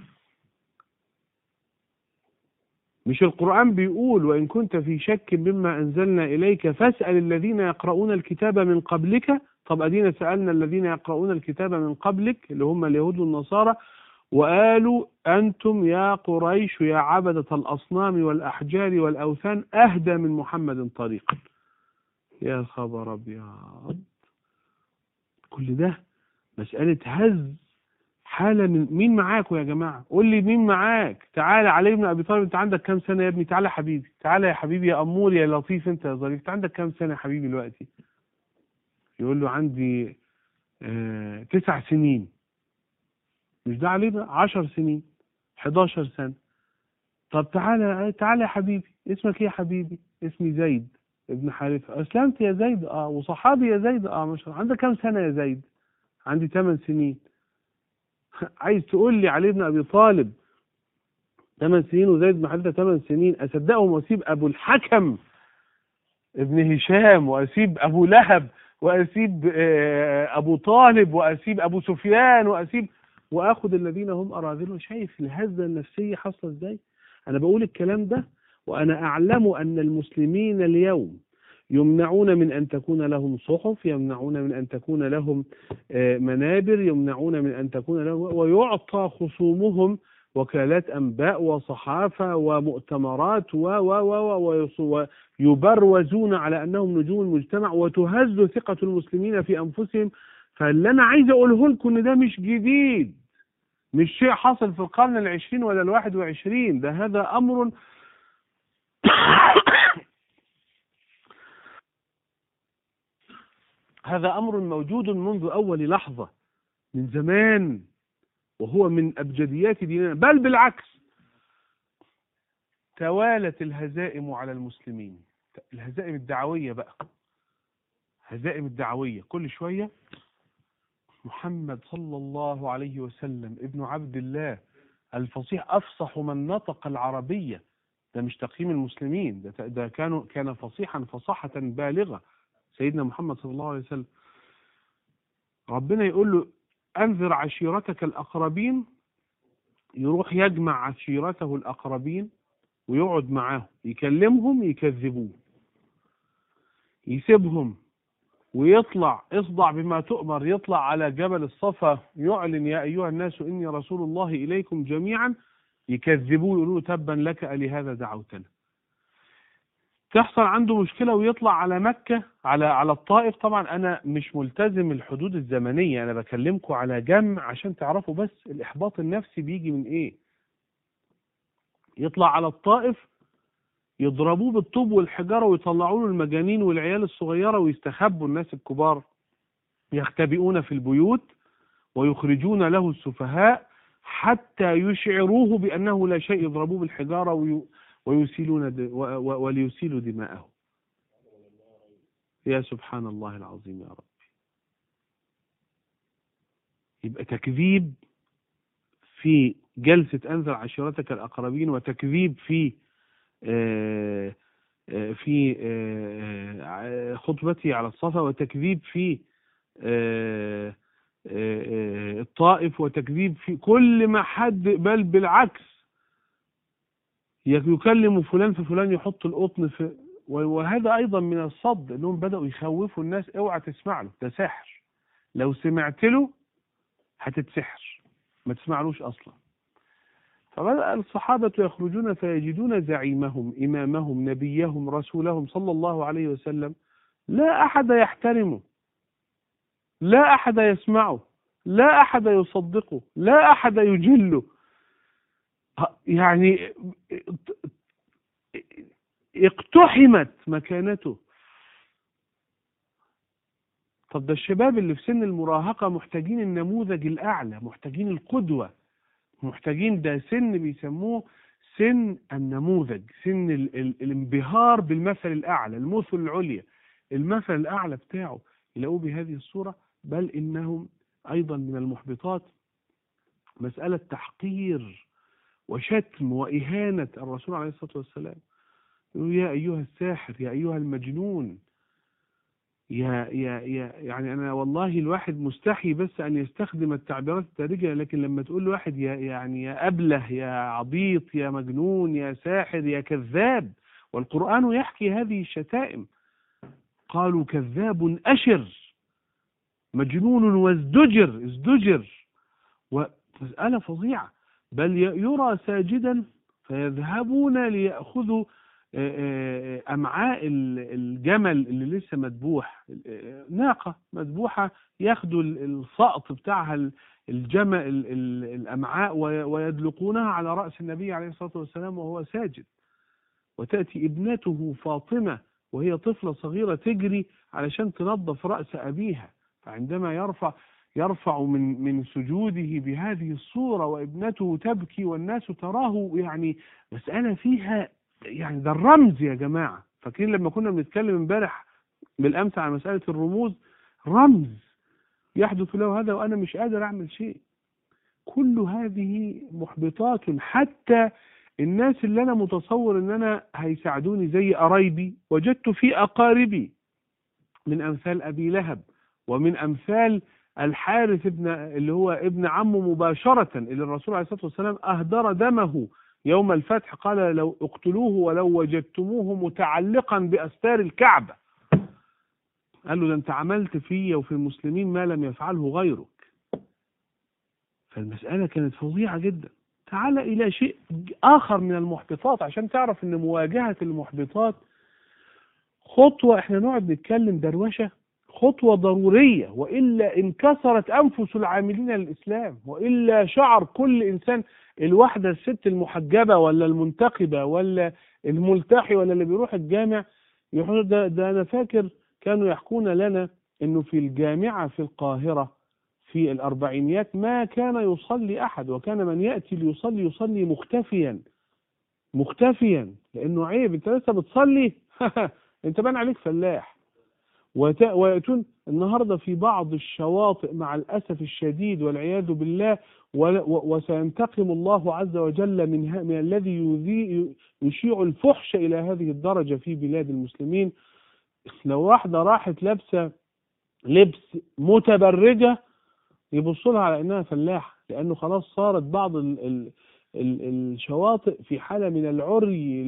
مش القرآن بيقول وإن كنت في شك مما أنزلنا إليك فاسأل الذين يقرؤون الكتاب من قبلك طب أدينا سألنا الذين يقرؤون الكتاب من قبلك اللي هم اليهود والنصارى وقالوا أنتم يا قريش يا عبدة الأصنام والأحجار والأوثان أهدى من محمد طريقا يا خبر أبيض كل ده مسألة هز حالة من مين معاكوا يا جماعة قول لي مين معاك تعالى علي بن أبي طالب أنت عندك كام سنة يا ابني تعالى يا حبيبي تعالى يا حبيبي يا أمور يا لطيف أنت يا ظريف أنت عندك كام سنة يا حبيبي دلوقتي يقول له عندي آه تسع سنين مش ده عليه بقى 10 سنين 11 سنة طب تعالى تعالى يا حبيبي اسمك ايه يا حبيبي اسمي زيد ابن حارثة أسلمت يا زيد اه وصحابي يا زيد اه مش عندك كام سنة يا زيد عندي 8 سنين عايز تقول لي علي بن أبي طالب 8 سنين وزيد بن حارثة 8 سنين أصدقهم وأسيب أبو الحكم ابن هشام وأسيب أبو لهب وأسيب آه، أبو طالب وأسيب أبو سفيان وأسيب وآخذ الذين هم أراذلهم شايف الهزة النفسية حاصلة إزاي أنا بقول الكلام ده وأنا أعلم أن المسلمين اليوم يمنعون من أن تكون لهم صحف يمنعون من أن تكون لهم آه، منابر يمنعون من أن تكون لهم ويعطى خصومهم وكالات أنباء وصحافة ومؤتمرات و و و و ويبروزون على أنهم نجوم المجتمع وتهز ثقة المسلمين في أنفسهم فاللي أنا عايز أقوله لكم إن ده مش جديد مش شيء حصل في القرن العشرين ولا الواحد وعشرين ده هذا أمر هذا أمر موجود منذ أول لحظة من زمان وهو من أبجديات ديننا بل بالعكس توالت الهزائم على المسلمين الهزائم الدعوية بقى هزائم الدعوية كل شوية محمد صلى الله عليه وسلم ابن عبد الله الفصيح أفصح من نطق العربية ده مش تقييم المسلمين ده, ده كانوا كان فصيحا فصاحة بالغة سيدنا محمد صلى الله عليه وسلم ربنا يقول له أنذر عشيرتك الأقربين يروح يجمع عشيرته الأقربين ويقعد معاهم يكلمهم يكذبوه يسيبهم ويطلع اصدع بما تؤمر يطلع على جبل الصفا يعلن يا أيها الناس إني رسول الله إليكم جميعا يكذبوه يقولوا تبا لك لهذا دعوتنا تحصل عنده مشكلة ويطلع على مكة على على الطائف طبعا أنا مش ملتزم الحدود الزمنية أنا بكلمكم على جمع عشان تعرفوا بس الإحباط النفسي بيجي من إيه يطلع على الطائف يضربوه بالطوب والحجارة ويطلعوا له المجانين والعيال الصغيرة ويستخبوا الناس الكبار يختبئون في البيوت ويخرجون له السفهاء حتى يشعروه بأنه لا شيء يضربوه بالحجارة ويسيلون وليسيلوا دماءه يا سبحان الله العظيم يا رب يبقى تكذيب في جلسة أنذر عشيرتك الأقربين وتكذيب في آه، آه، في آه، خطبتي على الصفا وتكذيب في الطائف وتكذيب في كل ما حد بل بالعكس يكلم فلان في فلان يحط القطن في وهذا ايضا من الصد انهم بداوا يخوفوا الناس اوعى تسمع له ده سحر لو سمعت له هتتسحر ما تسمعلوش اصلا فبدأ الصحابة يخرجون فيجدون زعيمهم إمامهم نبيهم رسولهم صلى الله عليه وسلم لا أحد يحترمه لا أحد يسمعه لا أحد يصدقه لا أحد يجله يعني اقتحمت مكانته طب ده الشباب اللي في سن المراهقة محتاجين النموذج الأعلى محتاجين القدوة محتاجين ده سن بيسموه سن النموذج سن ال ال الانبهار بالمثل الأعلى المثل العليا المثل الأعلى بتاعه يلاقوه بهذه الصورة بل إنهم أيضا من المحبطات مسألة تحقير وشتم وإهانة الرسول عليه الصلاة والسلام يا أيها الساحر يا أيها المجنون يا يا يا يعني أنا والله الواحد مستحي بس أن يستخدم التعبيرات التاريخية لكن لما تقول لواحد يا يعني يا أبله يا عبيط يا مجنون يا ساحر يا كذاب والقرآن يحكي هذه الشتائم قالوا كذاب أشر مجنون وازدجر ازدجر ومسألة فظيعة بل يرى ساجدا فيذهبون ليأخذوا آه، آه، أمعاء الجمل اللي لسه مذبوح آه، ناقة مذبوحة ياخدوا السقط بتاعها الجمل الأمعاء ويدلقونها على رأس النبي عليه الصلاة والسلام وهو ساجد وتأتي ابنته فاطمة وهي طفلة صغيرة تجري علشان تنظف رأس أبيها فعندما يرفع يرفع من من سجوده بهذه الصورة وابنته تبكي والناس تراه يعني مسألة فيها يعني ده الرمز يا جماعة فاكرين لما كنا بنتكلم امبارح بالأمس عن مسألة الرموز رمز يحدث له هذا وأنا مش قادر أعمل شيء كل هذه محبطات حتى الناس اللي أنا متصور إن أنا هيساعدوني زي قرايبي وجدت في أقاربي من أمثال أبي لهب ومن أمثال الحارث ابن اللي هو ابن عمه مباشرة اللي الرسول عليه الصلاة والسلام أهدر دمه يوم الفتح قال لو اقتلوه ولو وجدتموه متعلقا بأستار الكعبة قال له ده انت عملت فيا وفي المسلمين ما لم يفعله غيرك فالمسألة كانت فظيعة جدا تعال إلى شيء آخر من المحبطات عشان تعرف أن مواجهة المحبطات خطوة احنا نقعد نتكلم دروشة خطوة ضرورية وإلا انكسرت أنفس العاملين للإسلام وإلا شعر كل إنسان الواحدة الست المحجبة ولا المنتقبة ولا الملتحي ولا اللي بيروح الجامع يقول ده, ده أنا فاكر كانوا يحكون لنا أنه في الجامعة في القاهرة في الأربعينيات ما كان يصلي أحد وكان من يأتي ليصلي يصلي مختفيا مختفيا لأنه عيب أنت لسه بتصلي أنت بان عليك فلاح ويأتون النهاردة في بعض الشواطئ مع الأسف الشديد والعياذ بالله وسينتقم الله عز وجل من, من الذي يشيع الفحش إلى هذه الدرجة في بلاد المسلمين لو واحدة راحت لابسة لبس متبرجة يبص لها على انها فلاحة لانه خلاص صارت بعض ال ال ال الشواطئ في حالة من العري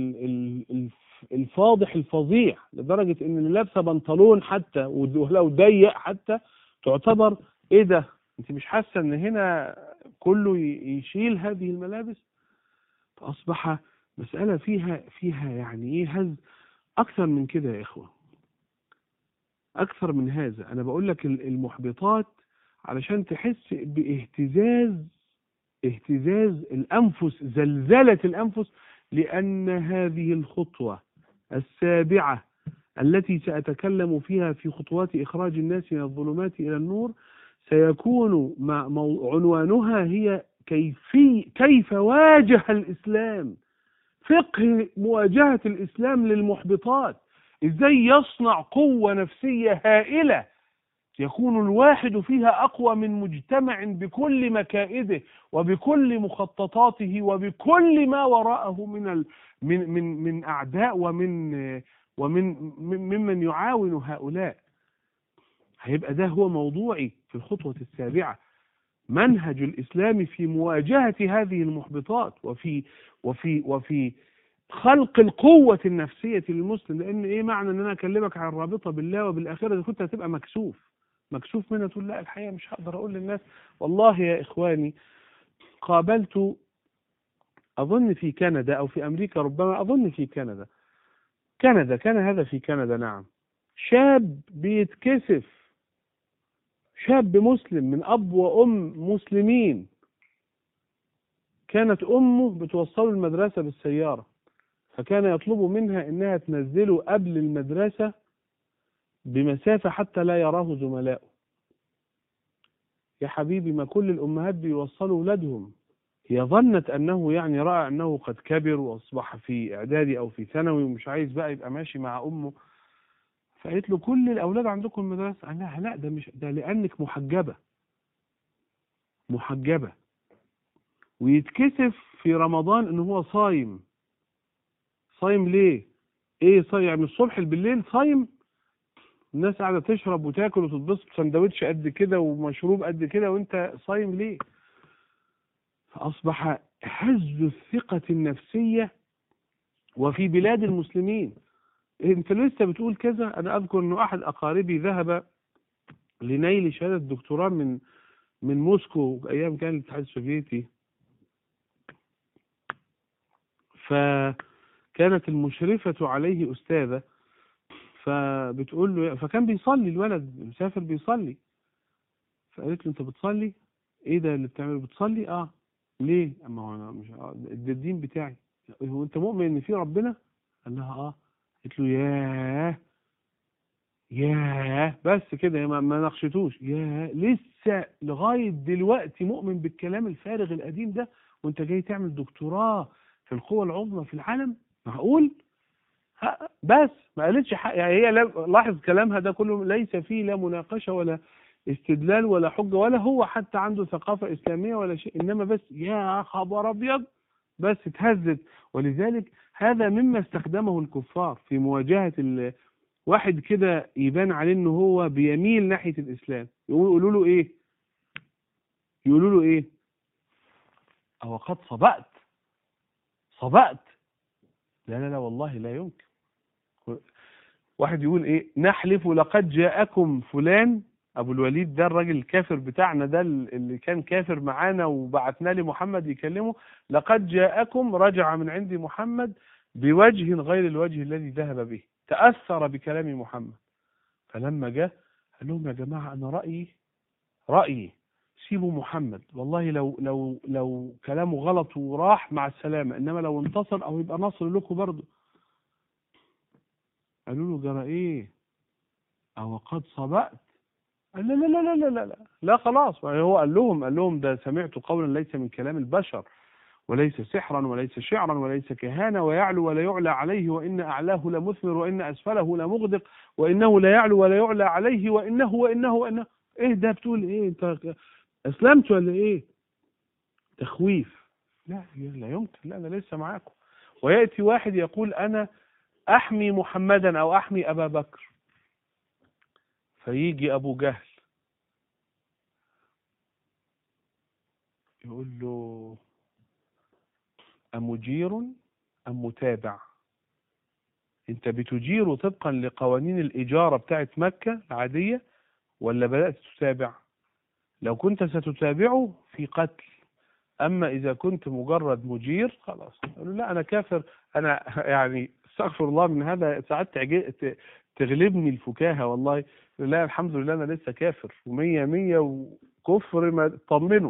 الفاضح الفظيع لدرجة ان اللي لابسة بنطلون حتى ولو ضيق حتى تعتبر ايه ده انت مش حاسة ان هنا كله يشيل هذه الملابس فاصبح مسألة فيها فيها يعني ايه هز اكثر من كده يا اخوة اكثر من هذا انا بقول لك المحبطات علشان تحس باهتزاز اهتزاز الأنفس زلزلة الأنفس لأن هذه الخطوة السابعة التي سأتكلم فيها في خطوات إخراج الناس من الظلمات إلى النور سيكون مع عنوانها هي كيفي كيف واجه الإسلام فقه مواجهة الإسلام للمحبطات إزاي يصنع قوة نفسية هائلة يكون الواحد فيها أقوى من مجتمع بكل مكائده وبكل مخططاته وبكل ما وراءه من ال من من من أعداء ومن ومن ممن يعاون هؤلاء هيبقى ده هو موضوعي في الخطوة السابعة منهج الإسلام في مواجهة هذه المحبطات وفي وفي وفي خلق القوة النفسية للمسلم لأن إيه معنى أن أنا أكلمك عن الرابطة بالله وبالآخرة كنت هتبقى مكسوف مكسوف منها تقول لا الحقيقة مش هقدر أقول للناس والله يا إخواني قابلت أظن في كندا أو في أمريكا ربما أظن في كندا كندا كان هذا في كندا نعم شاب بيتكسف شاب مسلم من أب وأم مسلمين كانت أمه بتوصله المدرسة بالسيارة فكان يطلب منها إنها تنزله قبل المدرسة بمسافة حتى لا يراه زملاؤه يا حبيبي ما كل الأمهات بيوصلوا أولادهم هي ظنت أنه يعني رأى أنه قد كبر وأصبح في إعدادي أو في ثانوي ومش عايز بقى يبقى ماشي مع أمه فقالت له كل الأولاد عندكم المدرسة قال لها لا ده مش ده لأنك محجبة محجبة ويتكسف في رمضان إن هو صايم صايم ليه؟ إيه صايم يعني الصبح بالليل صايم الناس قاعدة تشرب وتاكل وتتبسط سندوتش قد كده ومشروب قد كده وانت صايم ليه فأصبح هز الثقة النفسية وفي بلاد المسلمين انت لسه بتقول كذا انا اذكر انه احد اقاربي ذهب لنيل شهادة دكتوراه من من موسكو ايام كان الاتحاد السوفيتي فكانت المشرفة عليه استاذة فبتقول له فكان بيصلي الولد مسافر بيصلي فقالت له انت بتصلي ايه ده اللي بتعمله بتصلي اه ليه اما هو انا مش ده الدين بتاعي هو انت مؤمن ان في ربنا قال لها اه قالت له ياه ياه بس كده ما, ما ناقشتوش ياه لسه لغاية دلوقتي مؤمن بالكلام الفارغ القديم ده وانت جاي تعمل دكتوراه في القوى العظمى في العالم معقول ها بس ما قالتش حق يعني هي لا- لاحظ كلامها ده كله ليس فيه لا مناقشة ولا استدلال ولا حجة ولا هو حتى عنده ثقافة إسلامية ولا شيء إنما بس يا خبر أبيض بس اتهزت ولذلك هذا مما استخدمه الكفار في مواجهة ال- واحد كده يبان عليه إنه هو بيميل ناحية الإسلام يقولوا له إيه؟ يقولوا له إيه؟ أو قد صبأت صبأت لا لا لا والله لا يمكن واحد يقول ايه نحلف لقد جاءكم فلان ابو الوليد ده الراجل الكافر بتاعنا ده اللي كان كافر معانا وبعتنا لمحمد يكلمه لقد جاءكم رجع من عند محمد بوجه غير الوجه الذي ذهب به تأثر بكلام محمد فلما جاء قال لهم يا جماعة أنا رأيي رأيي سيبوا محمد والله لو لو لو كلامه غلط وراح مع السلامة إنما لو انتصر أو يبقى نصر لكم برضه قالوا له جرى إيه أو قد صبأت قال لا لا لا لا لا لا لا, لا خلاص هو قال لهم قال لهم ده سمعت قولا ليس من كلام البشر وليس سحرا وليس شعرا وليس كهانة ويعلو ولا يعلى عليه وإن أعلاه لمثمر وإن أسفله لمغدق وإنه لا يعلو ولا يعلى عليه وإنه وإنه وإنه إيه ده بتقول إيه أنت أسلمت ولا إيه تخويف لا لا يمكن لا أنا لسه معاكم ويأتي واحد يقول أنا أحمي محمدا أو أحمي أبا بكر فيجي أبو جهل يقول له أمجير أم متابع أنت بتجير طبقا لقوانين الإجارة بتاعت مكة العادية ولا بدأت تتابع لو كنت ستتابعه في قتل أما إذا كنت مجرد مجير خلاص قالوا لا أنا كافر أنا يعني استغفر الله من هذا ساعات تعجي- ت- تغلبني الفكاهة والله لا الحمد لله أنا لسه كافر ومية مية وكفر ما طمنوا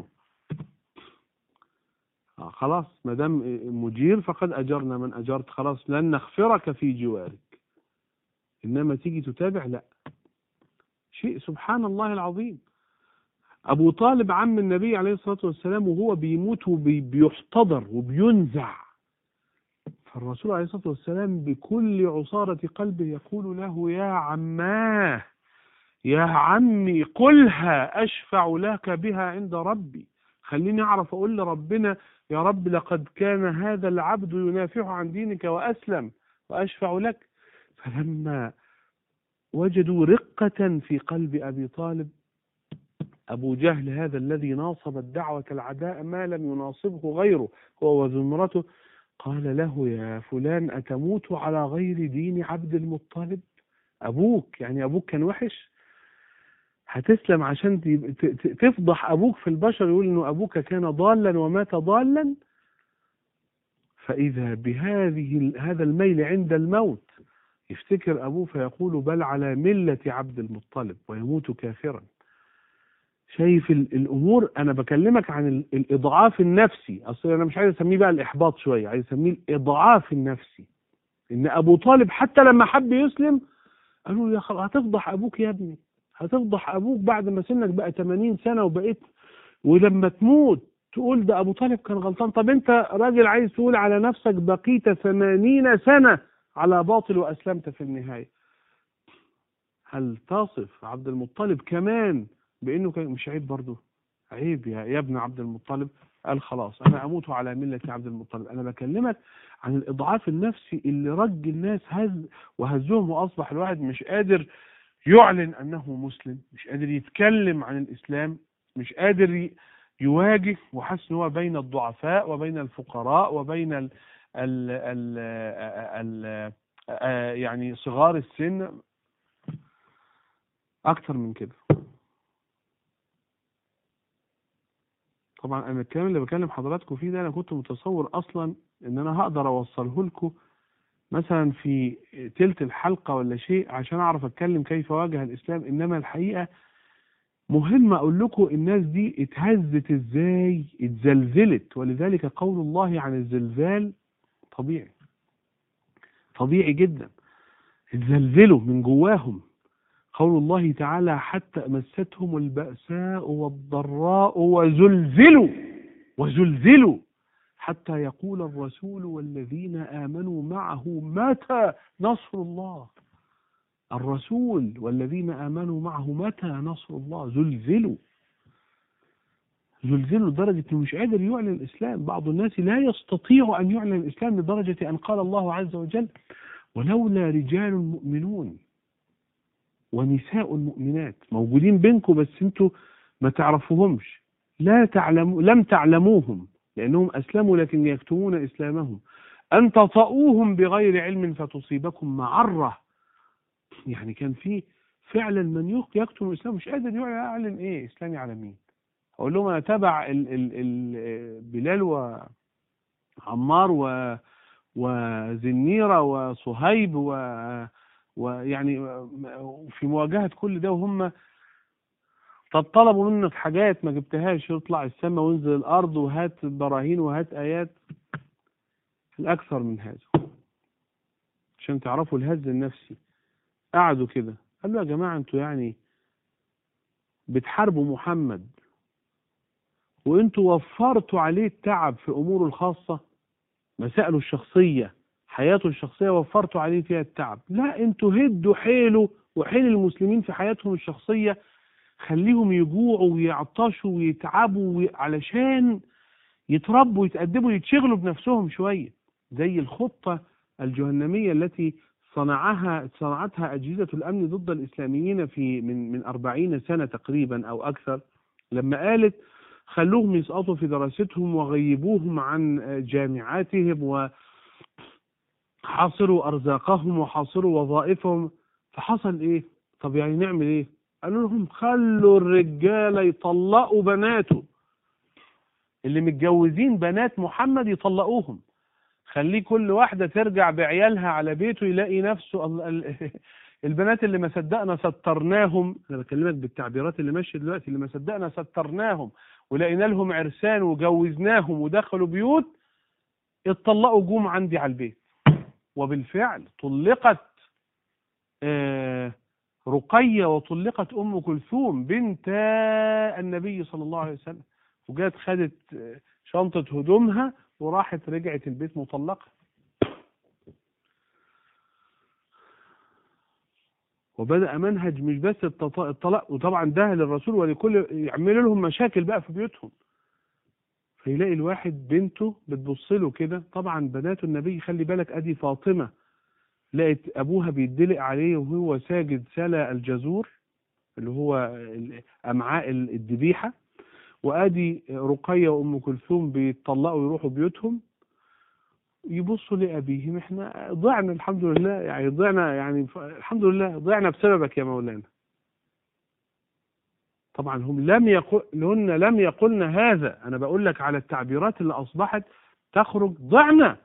آه خلاص ما دام مجير فقد أجرنا من أجرت خلاص لن نغفرك في جوارك إنما تيجي تتابع لا شيء سبحان الله العظيم أبو طالب عم النبي عليه الصلاة والسلام وهو بيموت وبيحتضر وبينزع فالرسول عليه الصلاة والسلام بكل عصارة قلبه يقول له يا عماه يا عمي قلها أشفع لك بها عند ربي خليني أعرف أقول لربنا يا رب لقد كان هذا العبد ينافع عن دينك وأسلم وأشفع لك فلما وجدوا رقة في قلب أبي طالب أبو جهل هذا الذي ناصب الدعوة العداء ما لم يناصبه غيره هو وزمرته قال له يا فلان أتموت على غير دين عبد المطلب أبوك يعني أبوك كان وحش هتسلم عشان ت- ت- تفضح أبوك في البشر يقول إنه أبوك كان ضالا ومات ضالا فإذا بهذه هذا الميل عند الموت يفتكر أبوه فيقول بل على ملة عبد المطلب ويموت كافرا شايف ال- الأمور أنا بكلمك عن ال- الإضعاف النفسي أصل أنا مش عايز أسميه بقى الإحباط شوية عايز أسميه الإضعاف النفسي إن أبو طالب حتى لما حب يسلم قالوا له يا خلاص هتفضح أبوك يا ابني هتفضح أبوك بعد ما سنك بقى 80 سنة وبقيت ولما تموت تقول ده أبو طالب كان غلطان طب أنت راجل عايز تقول على نفسك بقيت 80 سنة على باطل وأسلمت في النهاية هل تصف عبد المطلب كمان بأنه كان مش عيب برضه عيب يا, يا ابن عبد المطلب قال خلاص أنا أموت على ملة عبد المطلب أنا بكلمك عن الإضعاف النفسي اللي رج الناس هز وهزهم وأصبح الواحد مش قادر يعلن أنه مسلم مش قادر يتكلم عن الإسلام مش قادر ي- يواجه وحس إن هو بين الضعفاء وبين الفقراء وبين ال ال ال ال ال يعني صغار السن أكتر من كده طبعا أنا الكلام اللي بكلم حضراتكم فيه ده أنا كنت متصور أصلا إن أنا هقدر أوصله لكم مثلا في تلت الحلقة ولا شيء عشان أعرف أتكلم كيف واجه الإسلام إنما الحقيقة مهم أقول لكم الناس دي اتهزت إزاي اتزلزلت ولذلك قول الله عن الزلزال طبيعي طبيعي جدا اتزلزلوا من جواهم قول الله تعالى حتى مستهم البأساء والضراء وزلزلوا وزلزلوا حتى يقول الرسول والذين آمنوا معه متى نصر الله الرسول والذين آمنوا معه متى نصر الله زلزلوا زلزلوا لدرجة أنه مش قادر يعلن الإسلام بعض الناس لا يستطيع أن يعلن الإسلام لدرجة أن قال الله عز وجل ولولا رجال مؤمنون ونساء مؤمنات موجودين بينكم بس انتوا ما تعرفوهمش لا تعلموا لم تعلموهم لأنهم أسلموا لكن يكتمون إسلامهم أن تطؤوهم بغير علم فتصيبكم معرة يعني كان في فعلا من يكتم الإسلام مش قادر يعلن إيه إسلامي على مين أقول لهم أنا تبع ال ال ال بلال وعمار و وزنيرة وصهيب و ويعني في مواجهة كل ده وهم طب طلبوا منك حاجات ما جبتهاش اطلع السماء وانزل الارض وهات براهين وهات ايات الاكثر من هذا عشان تعرفوا الهز النفسي قعدوا كده قالوا يا جماعه انتوا يعني بتحاربوا محمد وانتوا وفرتوا عليه التعب في اموره الخاصه مسائله الشخصيه حياته الشخصيه وفرتوا عليه فيها التعب لا انتوا هدوا حيله وحيل المسلمين في حياتهم الشخصيه خليهم يجوعوا ويعطشوا ويتعبوا علشان يتربوا ويتأدبوا ويتشغلوا بنفسهم شوية زي الخطة الجهنمية التي صنعها صنعتها أجهزة الأمن ضد الإسلاميين في من من 40 سنة تقريبا أو أكثر لما قالت خلوهم يسقطوا في دراستهم وغيبوهم عن جامعاتهم وحاصروا أرزاقهم وحاصروا وظائفهم فحصل إيه؟ طب يعني نعمل إيه؟ قالوا لهم خلوا الرجاله يطلقوا بناته اللي متجوزين بنات محمد يطلقوهم خليه كل واحدة ترجع بعيالها على بيته يلاقي نفسه البنات اللي ما صدقنا سترناهم انا بكلمك بالتعبيرات اللي ماشيه دلوقتي اللي ما صدقنا سترناهم ولقينا لهم عرسان وجوزناهم ودخلوا بيوت اتطلقوا جم عندي على البيت وبالفعل طلقت آه رقية وطلقت أم كلثوم بنت النبي صلى الله عليه وسلم وجات خدت شنطة هدومها وراحت رجعت البيت مطلقة وبدأ منهج مش بس الطلاق وطبعا ده للرسول ولكل يعملوا لهم مشاكل بقى في بيوتهم فيلاقي الواحد بنته بتبص له كده طبعا بنات النبي خلي بالك ادي فاطمه لقيت ابوها بيدلق عليه وهو ساجد سلا الجزور اللي هو امعاء الذبيحه وادي رقيه وام كلثوم بيتطلقوا يروحوا بيوتهم يبصوا لابيهم احنا ضعنا الحمد لله يعني ضعنا يعني الحمد لله ضعنا بسببك يا مولانا طبعا هم لم يقولن لم يقولن هذا انا بقول لك على التعبيرات اللي اصبحت تخرج ضعنا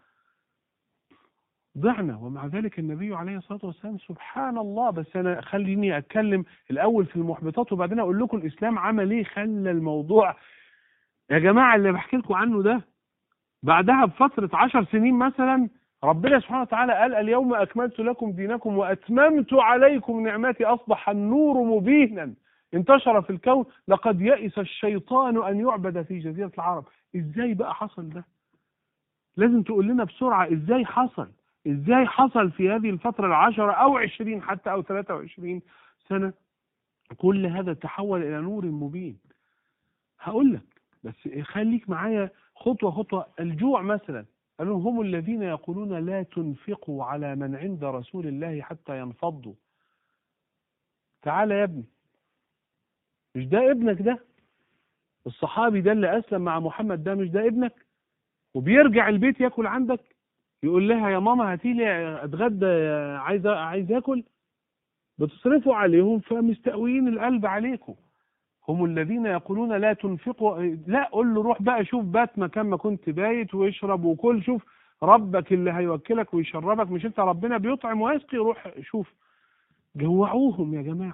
ضعنا ومع ذلك النبي عليه الصلاة والسلام سبحان الله بس أنا خليني أتكلم الأول في المحبطات وبعدين أقول لكم الإسلام عمل إيه خلى الموضوع يا جماعة اللي بحكي لكم عنه ده بعدها بفترة عشر سنين مثلا ربنا سبحانه وتعالى قال اليوم أكملت لكم دينكم وأتممت عليكم نعمتي أصبح النور مبينا انتشر في الكون لقد يئس الشيطان أن يعبد في جزيرة العرب إزاي بقى حصل ده لازم تقول لنا بسرعة إزاي حصل ازاي حصل في هذه الفترة العشرة او عشرين حتى او ثلاثة وعشرين سنة كل هذا تحول الى نور مبين هقول لك بس خليك معايا خطوة خطوة الجوع مثلا قالوا هم الذين يقولون لا تنفقوا على من عند رسول الله حتى ينفضوا تعال يا ابني مش ده ابنك ده الصحابي ده اللي أسلم مع محمد ده مش ده ابنك وبيرجع البيت ياكل عندك يقول لها يا ماما هاتي لي اتغدى عايز عايز اكل بتصرفوا عليهم فمستقويين القلب عليكم هم الذين يقولون لا تنفقوا لا قول له روح بقى شوف بات مكان ما كنت بايت واشرب وكل شوف ربك اللي هيوكلك ويشربك مش انت ربنا بيطعم ويسقي روح شوف جوعوهم يا جماعه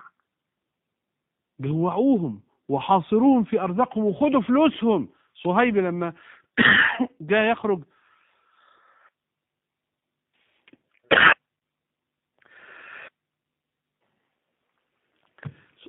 جوعوهم وحاصروهم في ارزاقهم وخدوا فلوسهم صهيب لما جاء يخرج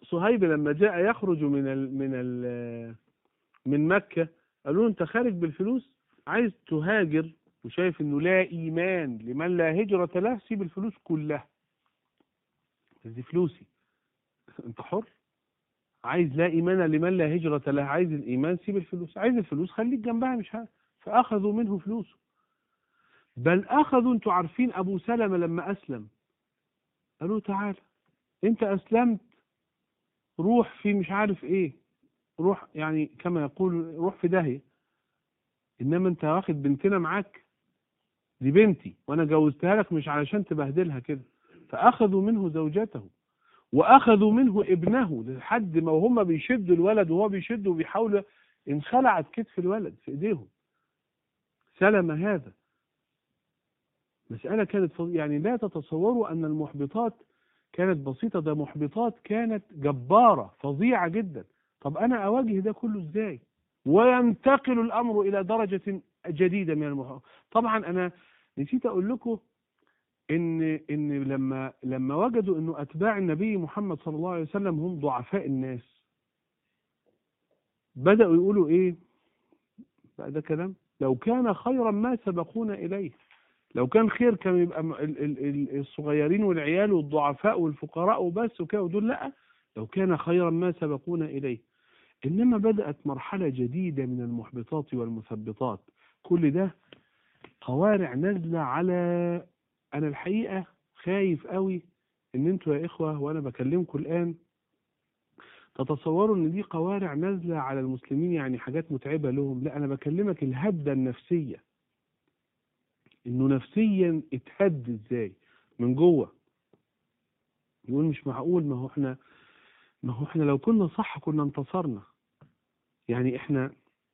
صهيب لما جاء يخرج من ال من ال من مكة قالوا له انت خارج بالفلوس عايز تهاجر وشايف انه لا ايمان لمن لا هجرة له سيب الفلوس كلها بس دي فلوسي انت حر عايز لا ايمان لمن لا هجرة له عايز الايمان سيب الفلوس عايز الفلوس خليك جنبها مش ها فاخذوا منه فلوسه بل اخذوا انتوا عارفين ابو سلمة لما اسلم قالوا تعالى انت اسلمت روح في مش عارف ايه روح يعني كما يقول روح في داهية انما انت واخد بنتنا معاك دي بنتي وانا جوزتها لك مش علشان تبهدلها كده فاخذوا منه زوجته واخذوا منه ابنه لحد ما هم بيشدوا الولد وهو بيشد وبيحاولوا انخلعت كتف الولد في ايديهم سلم هذا مسألة كانت فظ- يعني لا تتصوروا أن المحبطات كانت بسيطة ده محبطات كانت جبارة فظيعة جدا طب أنا أواجه ده كله إزاي وينتقل الأمر إلى درجة جديدة من المحبطات طبعا أنا نسيت أقول لكم إن إن لما لما وجدوا إنه أتباع النبي محمد صلى الله عليه وسلم هم ضعفاء الناس بدأوا يقولوا إيه بقى ده كلام لو كان خيرا ما سبقونا إليه لو كان خير كان يبقى م- ال- ال- ال- الصغيرين والعيال والضعفاء والفقراء وبس وكده ودول لا لو كان خيرا ما سبقونا إليه إنما بدأت مرحلة جديدة من المحبطات والمثبطات كل ده قوارع نازلة على أنا الحقيقة خايف قوي إن أنتوا يا إخوة وأنا بكلمكم الآن تتصوروا إن دي قوارع نازلة على المسلمين يعني حاجات متعبة لهم لا أنا بكلمك الهبدة النفسية انه نفسيا اتهد ازاي من جوه يقول مش معقول ما هو احنا ما هو احنا لو كنا صح كنا انتصرنا يعني احنا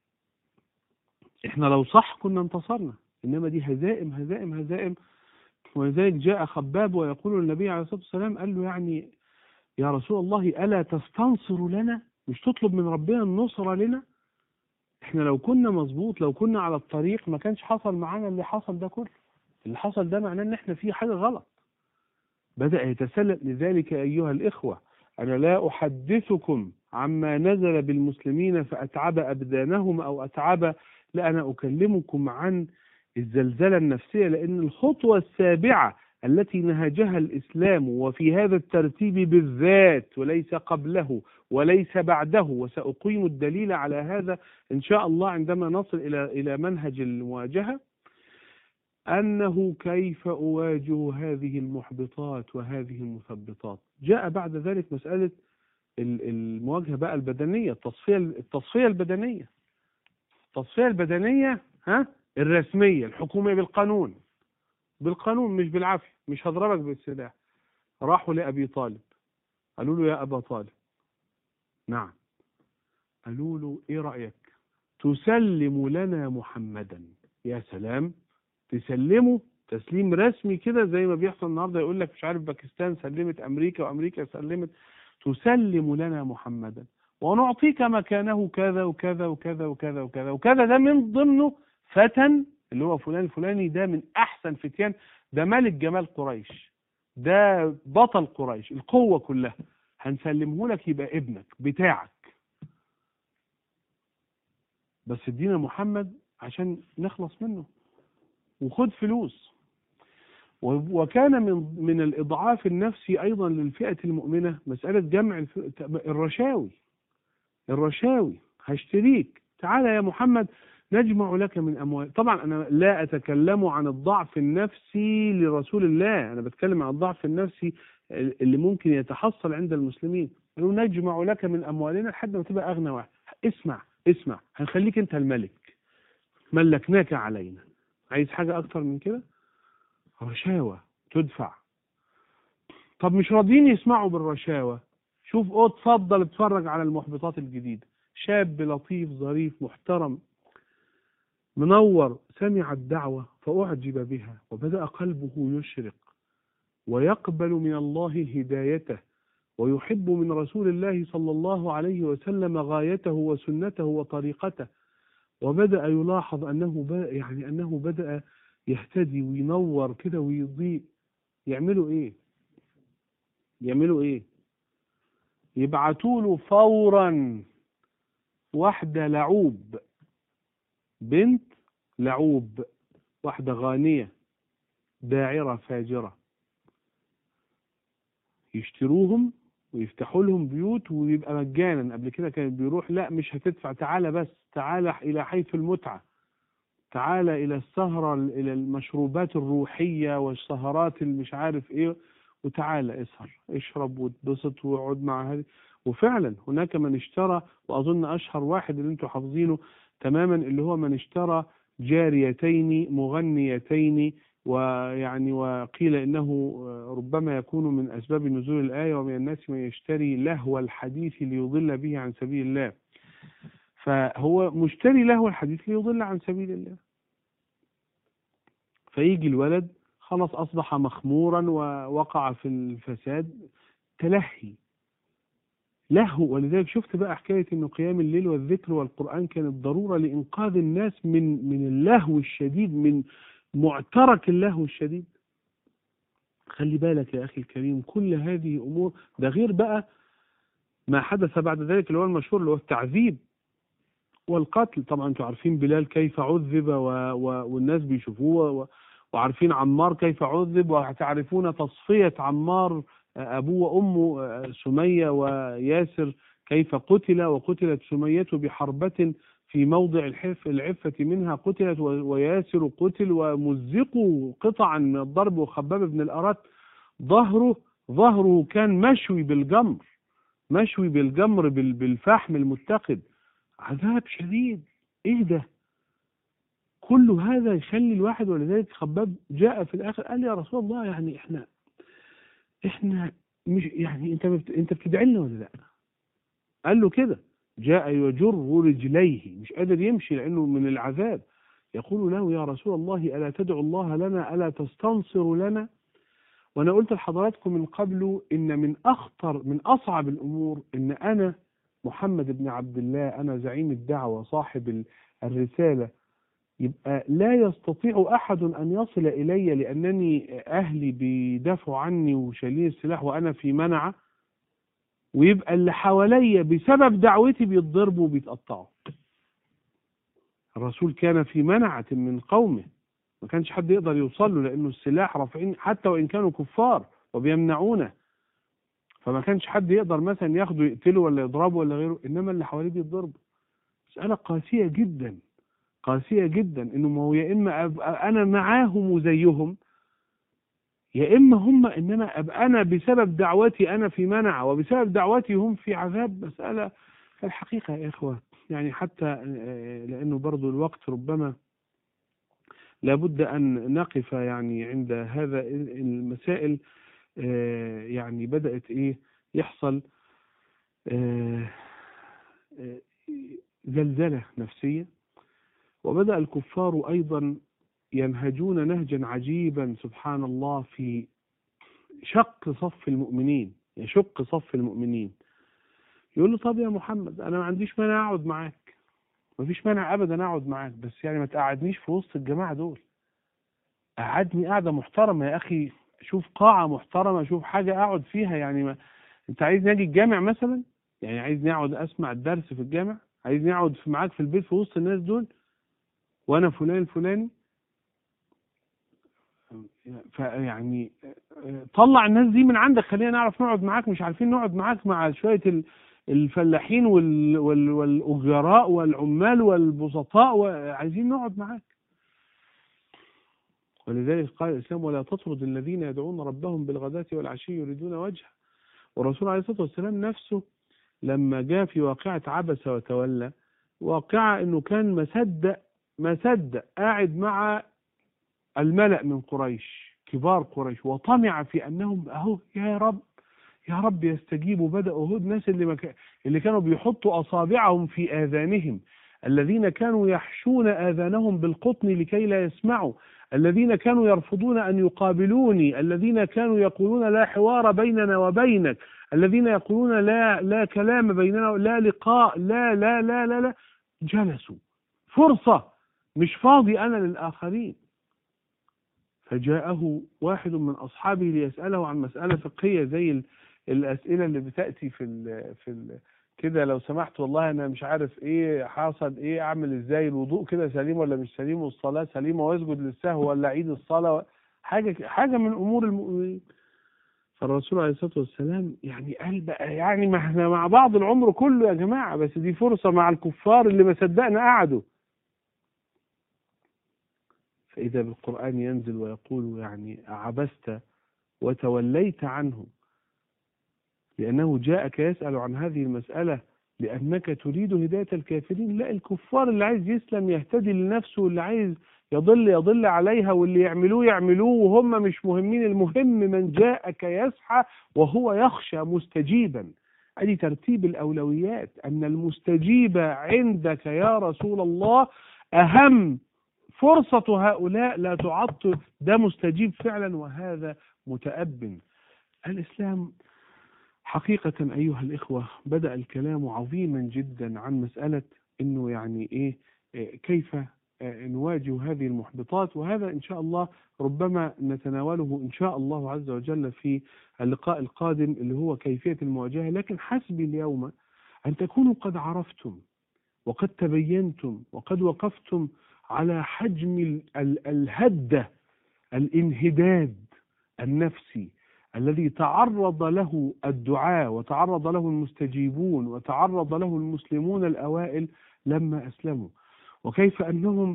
احنا لو صح كنا انتصرنا انما دي هزائم هزائم هزائم ولذلك جاء خباب ويقول النبي عليه الصلاه والسلام قال له يعني يا رسول الله الا تستنصر لنا مش تطلب من ربنا النصره لنا احنا لو كنا مظبوط لو كنا على الطريق ما كانش حصل معانا اللي حصل ده كله اللي حصل ده معناه ان احنا في حاجة غلط بدأ يتسلل لذلك أيها الإخوة أنا لا أحدثكم عما نزل بالمسلمين فأتعب أبدانهم أو أتعب لا أنا أكلمكم عن الزلزلة النفسية لأن الخطوة السابعة التي نهجها الإسلام وفي هذا الترتيب بالذات وليس قبله وليس بعده وسأقيم الدليل على هذا إن شاء الله عندما نصل إلى إلى منهج المواجهة أنه كيف أواجه هذه المحبطات وهذه المثبطات جاء بعد ذلك مسألة ال- المواجهة بقى البدنية التصفية التصفية البدنية التصفية البدنية ها الرسمية الحكومية بالقانون بالقانون مش بالعافية مش هضربك بالسلاح راحوا لأبي طالب قالوا له يا أبا طالب نعم قالوا له إيه رأيك تسلم لنا محمدا يا سلام تسلمه تسليم رسمي كده زي ما بيحصل النهارده يقول لك مش عارف باكستان سلمت امريكا وامريكا سلمت تسلم لنا محمدا ونعطيك مكانه كذا وكذا وكذا وكذا وكذا وكذا ده من ضمنه فتى اللي هو فلان الفلاني ده من احسن فتيان ده ملك جمال قريش ده بطل قريش القوة كلها هنسلمه لك يبقى ابنك بتاعك بس ادينا محمد عشان نخلص منه وخد فلوس و- وكان من من الاضعاف النفسي ايضا للفئه المؤمنه مساله جمع الف- الرشاوي الرشاوي هشتريك تعالى يا محمد نجمع لك من اموال طبعا انا لا اتكلم عن الضعف النفسي لرسول الله انا بتكلم عن الضعف النفسي اللي ممكن يتحصل عند المسلمين قالوا نجمع لك من اموالنا لحد ما تبقى اغنى واحد اسمع اسمع هنخليك انت الملك ملكناك علينا عايز حاجة أكتر من كده رشاوى تدفع طب مش راضيين يسمعوا بالرشاوى شوف اه اتفضل اتفرج على المحبطات الجديدة شاب لطيف ظريف محترم منور سمع الدعوة فأعجب بها وبدأ قلبه يشرق ويقبل من الله هدايته ويحب من رسول الله صلى الله عليه وسلم غايته وسنته وطريقته وبدأ يلاحظ أنه ب- يعني أنه بدأ يهتدي وينور كده ويضيء يعملوا إيه؟ يعملوا إيه؟ يبعتوا له فورا واحدة لعوب بنت لعوب واحدة غانية داعرة فاجرة يشتروهم ويفتحوا لهم بيوت ويبقى مجانا قبل كده كان بيروح لا مش هتدفع تعالى بس تعالى إلى حيث المتعة تعالى إلى السهرة إلى المشروبات الروحية والسهرات اللي مش عارف إيه وتعالى اسهر اشرب واتبسط واقعد مع هذه وفعلا هناك من اشترى وأظن أشهر واحد اللي انتم حافظينه تماما اللي هو من اشترى جاريتين مغنيتين ويعني وقيل انه ربما يكون من اسباب نزول الايه ومن الناس من يشتري لهو الحديث ليضل به عن سبيل الله فهو مشتري لهو الحديث ليضل عن سبيل الله فيجي الولد خلاص اصبح مخمورا ووقع في الفساد تلهي لهو ولذلك شفت بقى حكايه انه قيام الليل والذكر والقران كانت ضروره لانقاذ الناس من من اللهو الشديد من معترك اللهو الشديد خلي بالك يا أخي الكريم كل هذه أمور ده غير بقى ما حدث بعد ذلك اللي هو المشهور اللي هو التعذيب والقتل طبعا انتم عارفين بلال كيف عذب و... و... والناس بيشوفوه و... وعارفين عمار كيف عذب وتعرفون تصفية عمار أبوه وأمه سمية وياسر كيف قتل وقتلت سمية بحربة في موضع الحف العفة منها قتلت وياسر قتل ومزقوا قطعا من الضرب وخباب بن الأرات ظهره ظهره كان مشوي بالجمر مشوي بالجمر بالفحم المتقد عذاب شديد ايه ده كل هذا يخلي الواحد ولذلك خباب جاء في الاخر قال يا رسول الله يعني احنا احنا مش يعني انت انت بتدعي لنا ولا لا قال له كده جاء يجر رجليه مش قادر يمشي لأنه من العذاب يقول له يا رسول الله ألا تدعو الله لنا ألا تستنصر لنا وأنا قلت لحضراتكم من قبل إن من أخطر من أصعب الأمور إن أنا محمد بن عبد الله أنا زعيم الدعوة صاحب الرسالة يبقى لا يستطيع أحد أن يصل إلي لأنني أهلي بيدافعوا عني وشايلين السلاح وأنا في منعه ويبقى اللي حواليا بسبب دعوتي بيتضربوا وبيتقطعوا الرسول كان في منعة من قومه ما كانش حد يقدر يوصل له لأنه السلاح رافعين حتى وإن كانوا كفار وبيمنعونه فما كانش حد يقدر مثلا ياخده يقتله ولا يضربه ولا غيره إنما اللي حواليه بيتضربوا مسألة قاسية جدا قاسية جدا إنه ما هو يا إما أنا معاهم وزيهم يا إما هم إنما أبقى أنا بسبب دعوتي أنا في منع وبسبب دعوتي هم في عذاب مسألة الحقيقة يا إخوة يعني حتى لأنه برضو الوقت ربما لابد أن نقف يعني عند هذا المسائل يعني بدأت إيه يحصل زلزلة نفسية وبدأ الكفار أيضا ينهجون نهجا عجيبا سبحان الله في شق صف المؤمنين يشق صف المؤمنين يقول له طب يا محمد انا ما عنديش مانع اقعد معاك ما فيش مانع ابدا اقعد معاك بس يعني ما تقعدنيش في وسط الجماعه دول قعدني قاعده محترمه يا اخي شوف قاعه محترمه شوف حاجه اقعد فيها يعني ما انت عايزني اجي الجامع مثلا يعني عايزني اقعد اسمع الدرس في الجامع عايزني اقعد في معاك في البيت في وسط الناس دول وانا فلان الفلاني فيعني طلع الناس دي من عندك خلينا نعرف نقعد معاك مش عارفين نقعد معاك مع شوية الفلاحين والأجراء والعمال والبسطاء وعايزين نقعد معاك ولذلك قال الإسلام ولا تطرد الذين يدعون ربهم بالغداة والعشي يريدون وجهه والرسول عليه الصلاة والسلام نفسه لما جاء في واقعة عبس وتولى واقعة انه كان مصدق مصدق قاعد مع الملأ من قريش كبار قريش وطمع في أنهم أهو يا رب يا رب يستجيبوا بدأوا هو الناس اللي, مك... اللي كانوا بيحطوا أصابعهم في آذانهم الذين كانوا يحشون آذانهم بالقطن لكي لا يسمعوا الذين كانوا يرفضون أن يقابلوني الذين كانوا يقولون لا حوار بيننا وبينك الذين يقولون لا لا كلام بيننا لا لقاء لا لا لا لا, لا جلسوا فرصة مش فاضي أنا للآخرين فجاءه واحد من أصحابه ليسأله عن مسألة فقهية زي الاسئله اللي بتاتي في ال في ال كده لو سمحت والله انا مش عارف ايه حصل ايه اعمل ازاي الوضوء كده سليم ولا مش سليم والصلاه سليمه واسجد للسهو ولا اعيد الصلاه حاجه حاجه من امور المؤمنين فالرسول عليه الصلاه والسلام يعني قال بقى يعني ما احنا مع بعض العمر كله يا جماعه بس دي فرصه مع الكفار اللي ما صدقنا قعدوا فاذا بالقران ينزل ويقول يعني عبست وتوليت عنه لأنه جاءك يسأل عن هذه المسألة لأنك تريد هداية الكافرين لا الكفار اللي عايز يسلم يهتدي لنفسه واللي عايز يضل يضل عليها واللي يعملوه يعملوه وهم مش مهمين المهم من جاءك يسعى وهو يخشى مستجيبا ادي ترتيب الأولويات أن المستجيب عندك يا رسول الله أهم فرصة هؤلاء لا تعطل ده مستجيب فعلا وهذا متأب الإسلام حقيقة أيها الإخوة بدأ الكلام عظيما جدا عن مسألة أنه يعني إيه كيف نواجه هذه المحبطات وهذا إن شاء الله ربما نتناوله إن شاء الله عز وجل في اللقاء القادم اللي هو كيفية المواجهة لكن حسبي اليوم أن تكونوا قد عرفتم وقد تبينتم وقد وقفتم على حجم الهدة الانهداد النفسي الذي تعرض له الدعاء وتعرض له المستجيبون وتعرض له المسلمون الأوائل لما أسلموا وكيف أنهم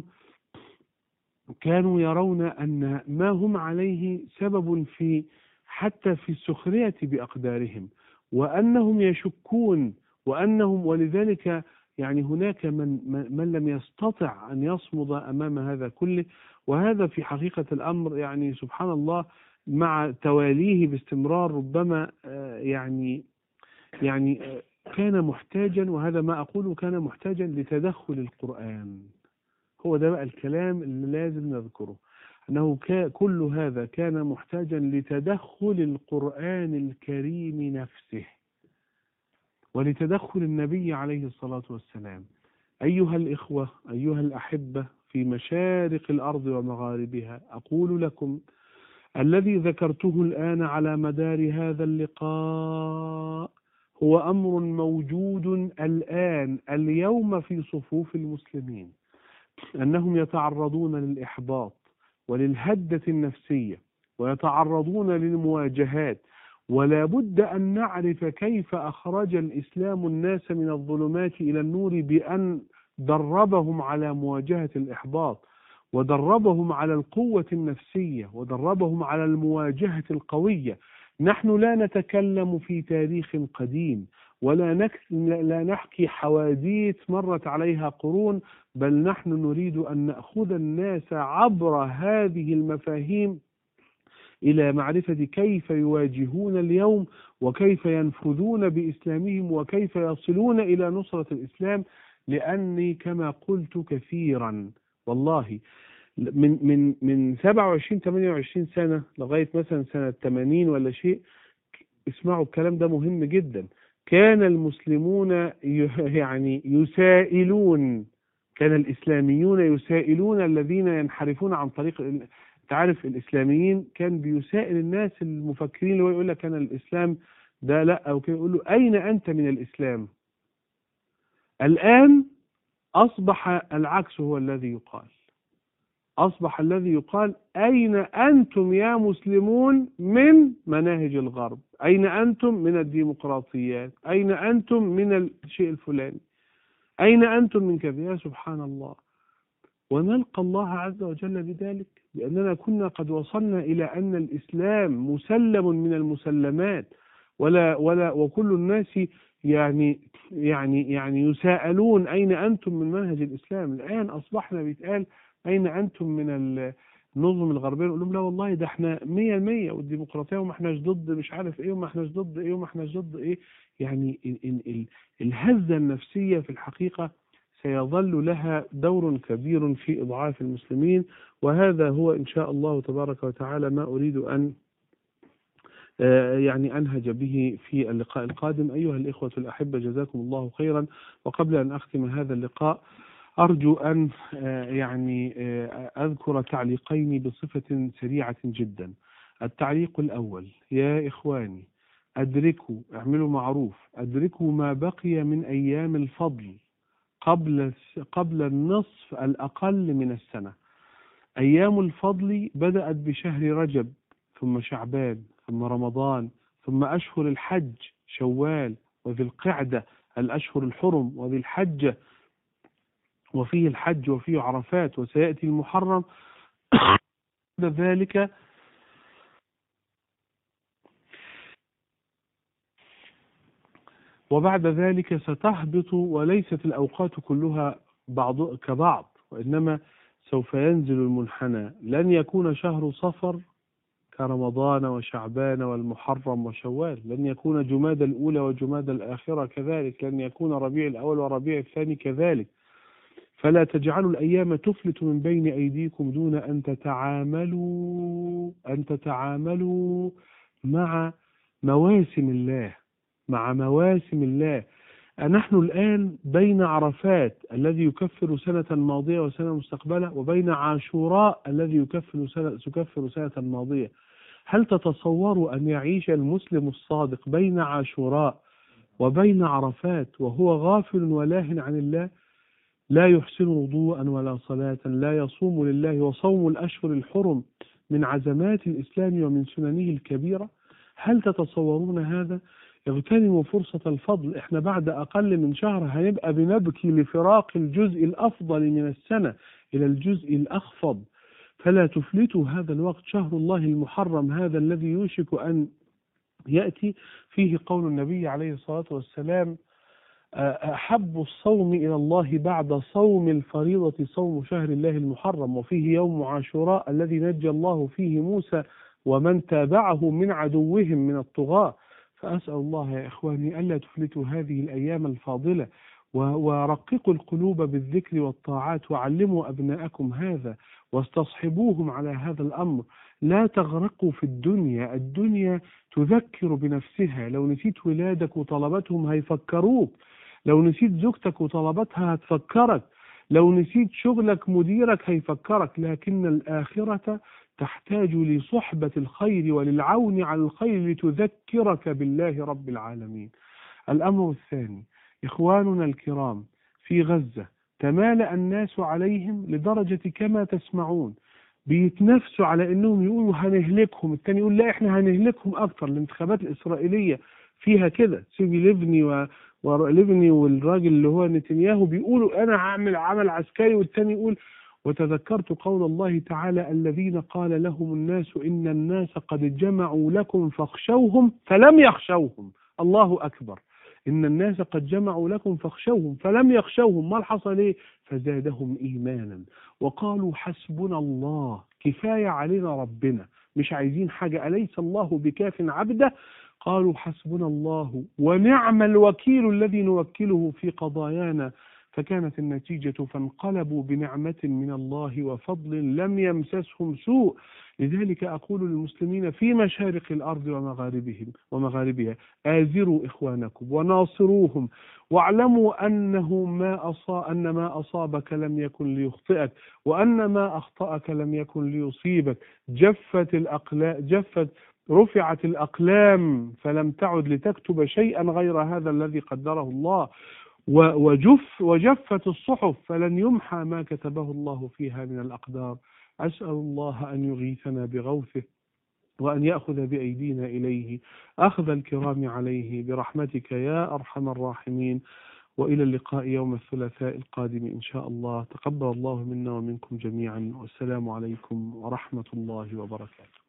كانوا يرون أن ما هم عليه سبب في حتى في السخرية بأقدارهم وأنهم يشكون وأنهم ولذلك يعني هناك من من لم يستطع أن يصمد أمام هذا كله وهذا في حقيقة الأمر يعني سبحان الله مع تواليه باستمرار ربما يعني يعني كان محتاجا وهذا ما أقوله كان محتاجا لتدخل القرآن هو ده بقى الكلام اللي لازم نذكره أنه كل هذا كان محتاجا لتدخل القرآن الكريم نفسه ولتدخل النبي عليه الصلاة والسلام أيها الإخوة أيها الأحبة في مشارق الأرض ومغاربها أقول لكم الذي ذكرته الآن على مدار هذا اللقاء هو أمر موجود الآن اليوم في صفوف المسلمين أنهم يتعرضون للإحباط وللهدة النفسية ويتعرضون للمواجهات ولا بد أن نعرف كيف أخرج الإسلام الناس من الظلمات إلى النور بأن دربهم على مواجهة الإحباط ودربهم على القوة النفسية ودربهم على المواجهة القوية نحن لا نتكلم في تاريخ قديم ولا نك... لا نحكي حواديت مرت عليها قرون بل نحن نريد أن نأخذ الناس عبر هذه المفاهيم إلى معرفة كيف يواجهون اليوم وكيف ينفذون بإسلامهم وكيف يصلون إلى نصرة الإسلام لأني كما قلت كثيرا والله من من من 27 28 سنة لغاية مثلا سنة 80 ولا شيء اسمعوا الكلام ده مهم جدا كان المسلمون يعني يسائلون كان الإسلاميون يسائلون الذين ينحرفون عن طريق انت عارف الإسلاميين كان بيسائل الناس المفكرين اللي هو يقول لك أنا الإسلام ده لا أو كده يقول له أين أنت من الإسلام الآن أصبح العكس هو الذي يقال أصبح الذي يقال أين أنتم يا مسلمون من مناهج الغرب أين أنتم من الديمقراطيات أين أنتم من الشيء الفلاني أين أنتم من كذا يا سبحان الله ونلقى الله عز وجل بذلك لأننا كنا قد وصلنا إلى أن الإسلام مسلم من المسلمات ولا ولا وكل الناس يعني يعني يعني يساءلون أين أنتم من منهج الإسلام الآن أصبحنا بيتقال أين أنتم من النظم الغربية نقول لهم لا والله ده احنا 100% والديمقراطية وما احناش ضد مش عارف ايه وما احناش ضد ايه وما احناش ضد ايه يعني ال ال ال الهزة النفسية في الحقيقة سيظل لها دور كبير في إضعاف المسلمين وهذا هو إن شاء الله تبارك وتعالى ما أريد أن يعني أنهج به في اللقاء القادم أيها الإخوة الأحبة جزاكم الله خيرا وقبل أن أختم هذا اللقاء أرجو أن يعني أذكر تعليقين بصفة سريعة جدا التعليق الأول يا إخواني أدركوا اعملوا معروف أدركوا ما بقي من أيام الفضل قبل قبل النصف الأقل من السنة أيام الفضل بدأت بشهر رجب ثم شعبان ثم رمضان ثم أشهر الحج شوال وذي القعدة الأشهر الحرم وذي الحجة وفيه الحج وفيه عرفات وسيأتي المحرم بعد ذلك وبعد ذلك ستهبط وليست الأوقات كلها بعض كبعض وإنما سوف ينزل المنحنى لن يكون شهر صفر كرمضان وشعبان والمحرم وشوال لن يكون جماد الأولى وجماد الآخرة كذلك لن يكون ربيع الأول وربيع الثاني كذلك فلا تجعلوا الأيام تفلت من بين أيديكم دون أن تتعاملوا أن تتعاملوا مع مواسم الله مع مواسم الله نحن الآن بين عرفات الذي يكفر سنة ماضية وسنة مستقبلة وبين عاشوراء الذي يكفر سنة, يكفر سنة ماضية هل تتصوروا أن يعيش المسلم الصادق بين عاشوراء وبين عرفات وهو غافل ولاهن عن الله لا يحسن وضوءا ولا صلاة لا يصوم لله وصوم الأشهر الحرم من عزمات الإسلام ومن سننه الكبيرة هل تتصورون هذا اغتنموا فرصة الفضل احنا بعد أقل من شهر هنبقى بنبكي لفراق الجزء الأفضل من السنة إلى الجزء الأخفض فلا تفلتوا هذا الوقت شهر الله المحرم هذا الذي يوشك أن يأتي فيه قول النبي عليه الصلاة والسلام أحب الصوم إلى الله بعد صوم الفريضة صوم شهر الله المحرم وفيه يوم عاشوراء الذي نجى الله فيه موسى ومن تابعه من عدوهم من الطغاة فأسأل الله يا إخواني ألا تفلتوا هذه الأيام الفاضلة ورققوا القلوب بالذكر والطاعات وعلموا أبناءكم هذا واستصحبوهم على هذا الأمر لا تغرقوا في الدنيا الدنيا تذكر بنفسها لو نسيت ولادك وطلبتهم هيفكروك لو نسيت زوجتك وطلبتها هتفكرك لو نسيت شغلك مديرك هيفكرك لكن الآخرة تحتاج لصحبة الخير وللعون على الخير لتذكرك بالله رب العالمين الأمر الثاني إخواننا الكرام في غزة تمالأ الناس عليهم لدرجة كما تسمعون بيتنافسوا على انهم يقولوا هنهلكهم الثاني يقول لا احنا هنهلكهم اكتر الانتخابات الاسرائيليه فيها كده سيبي ليفني و... وليفني والراجل اللي هو نتنياهو بيقولوا انا هعمل عمل عسكري والثاني يقول وتذكرت قول الله تعالى الذين قال لهم الناس إن الناس قد جمعوا لكم فاخشوهم فلم يخشوهم الله أكبر إن الناس قد جمعوا لكم فاخشوهم فلم يخشوهم ما حصل إيه فزادهم إيمانا وقالوا حسبنا الله كفاية علينا ربنا مش عايزين حاجة أليس الله بكاف عبده قالوا حسبنا الله ونعم الوكيل الذي نوكله في قضايانا فكانت النتيجة فانقلبوا بنعمة من الله وفضل لم يمسسهم سوء لذلك أقول للمسلمين في مشارق الأرض ومغاربهم ومغاربها آزروا إخوانكم وناصروهم واعلموا أنه ما أصاب أن ما أصابك لم يكن ليخطئك وأن ما أخطأك لم يكن ليصيبك جفت الأقلام جفت رفعت الأقلام فلم تعد لتكتب شيئا غير هذا الذي قدره الله وجف وجفت الصحف فلن يمحى ما كتبه الله فيها من الأقدار أسأل الله أن يغيثنا بغوثه وأن يأخذ بأيدينا إليه أخذ الكرام عليه برحمتك يا أرحم الراحمين وإلى اللقاء يوم الثلاثاء القادم إن شاء الله تقبل الله منا ومنكم جميعا والسلام عليكم ورحمة الله وبركاته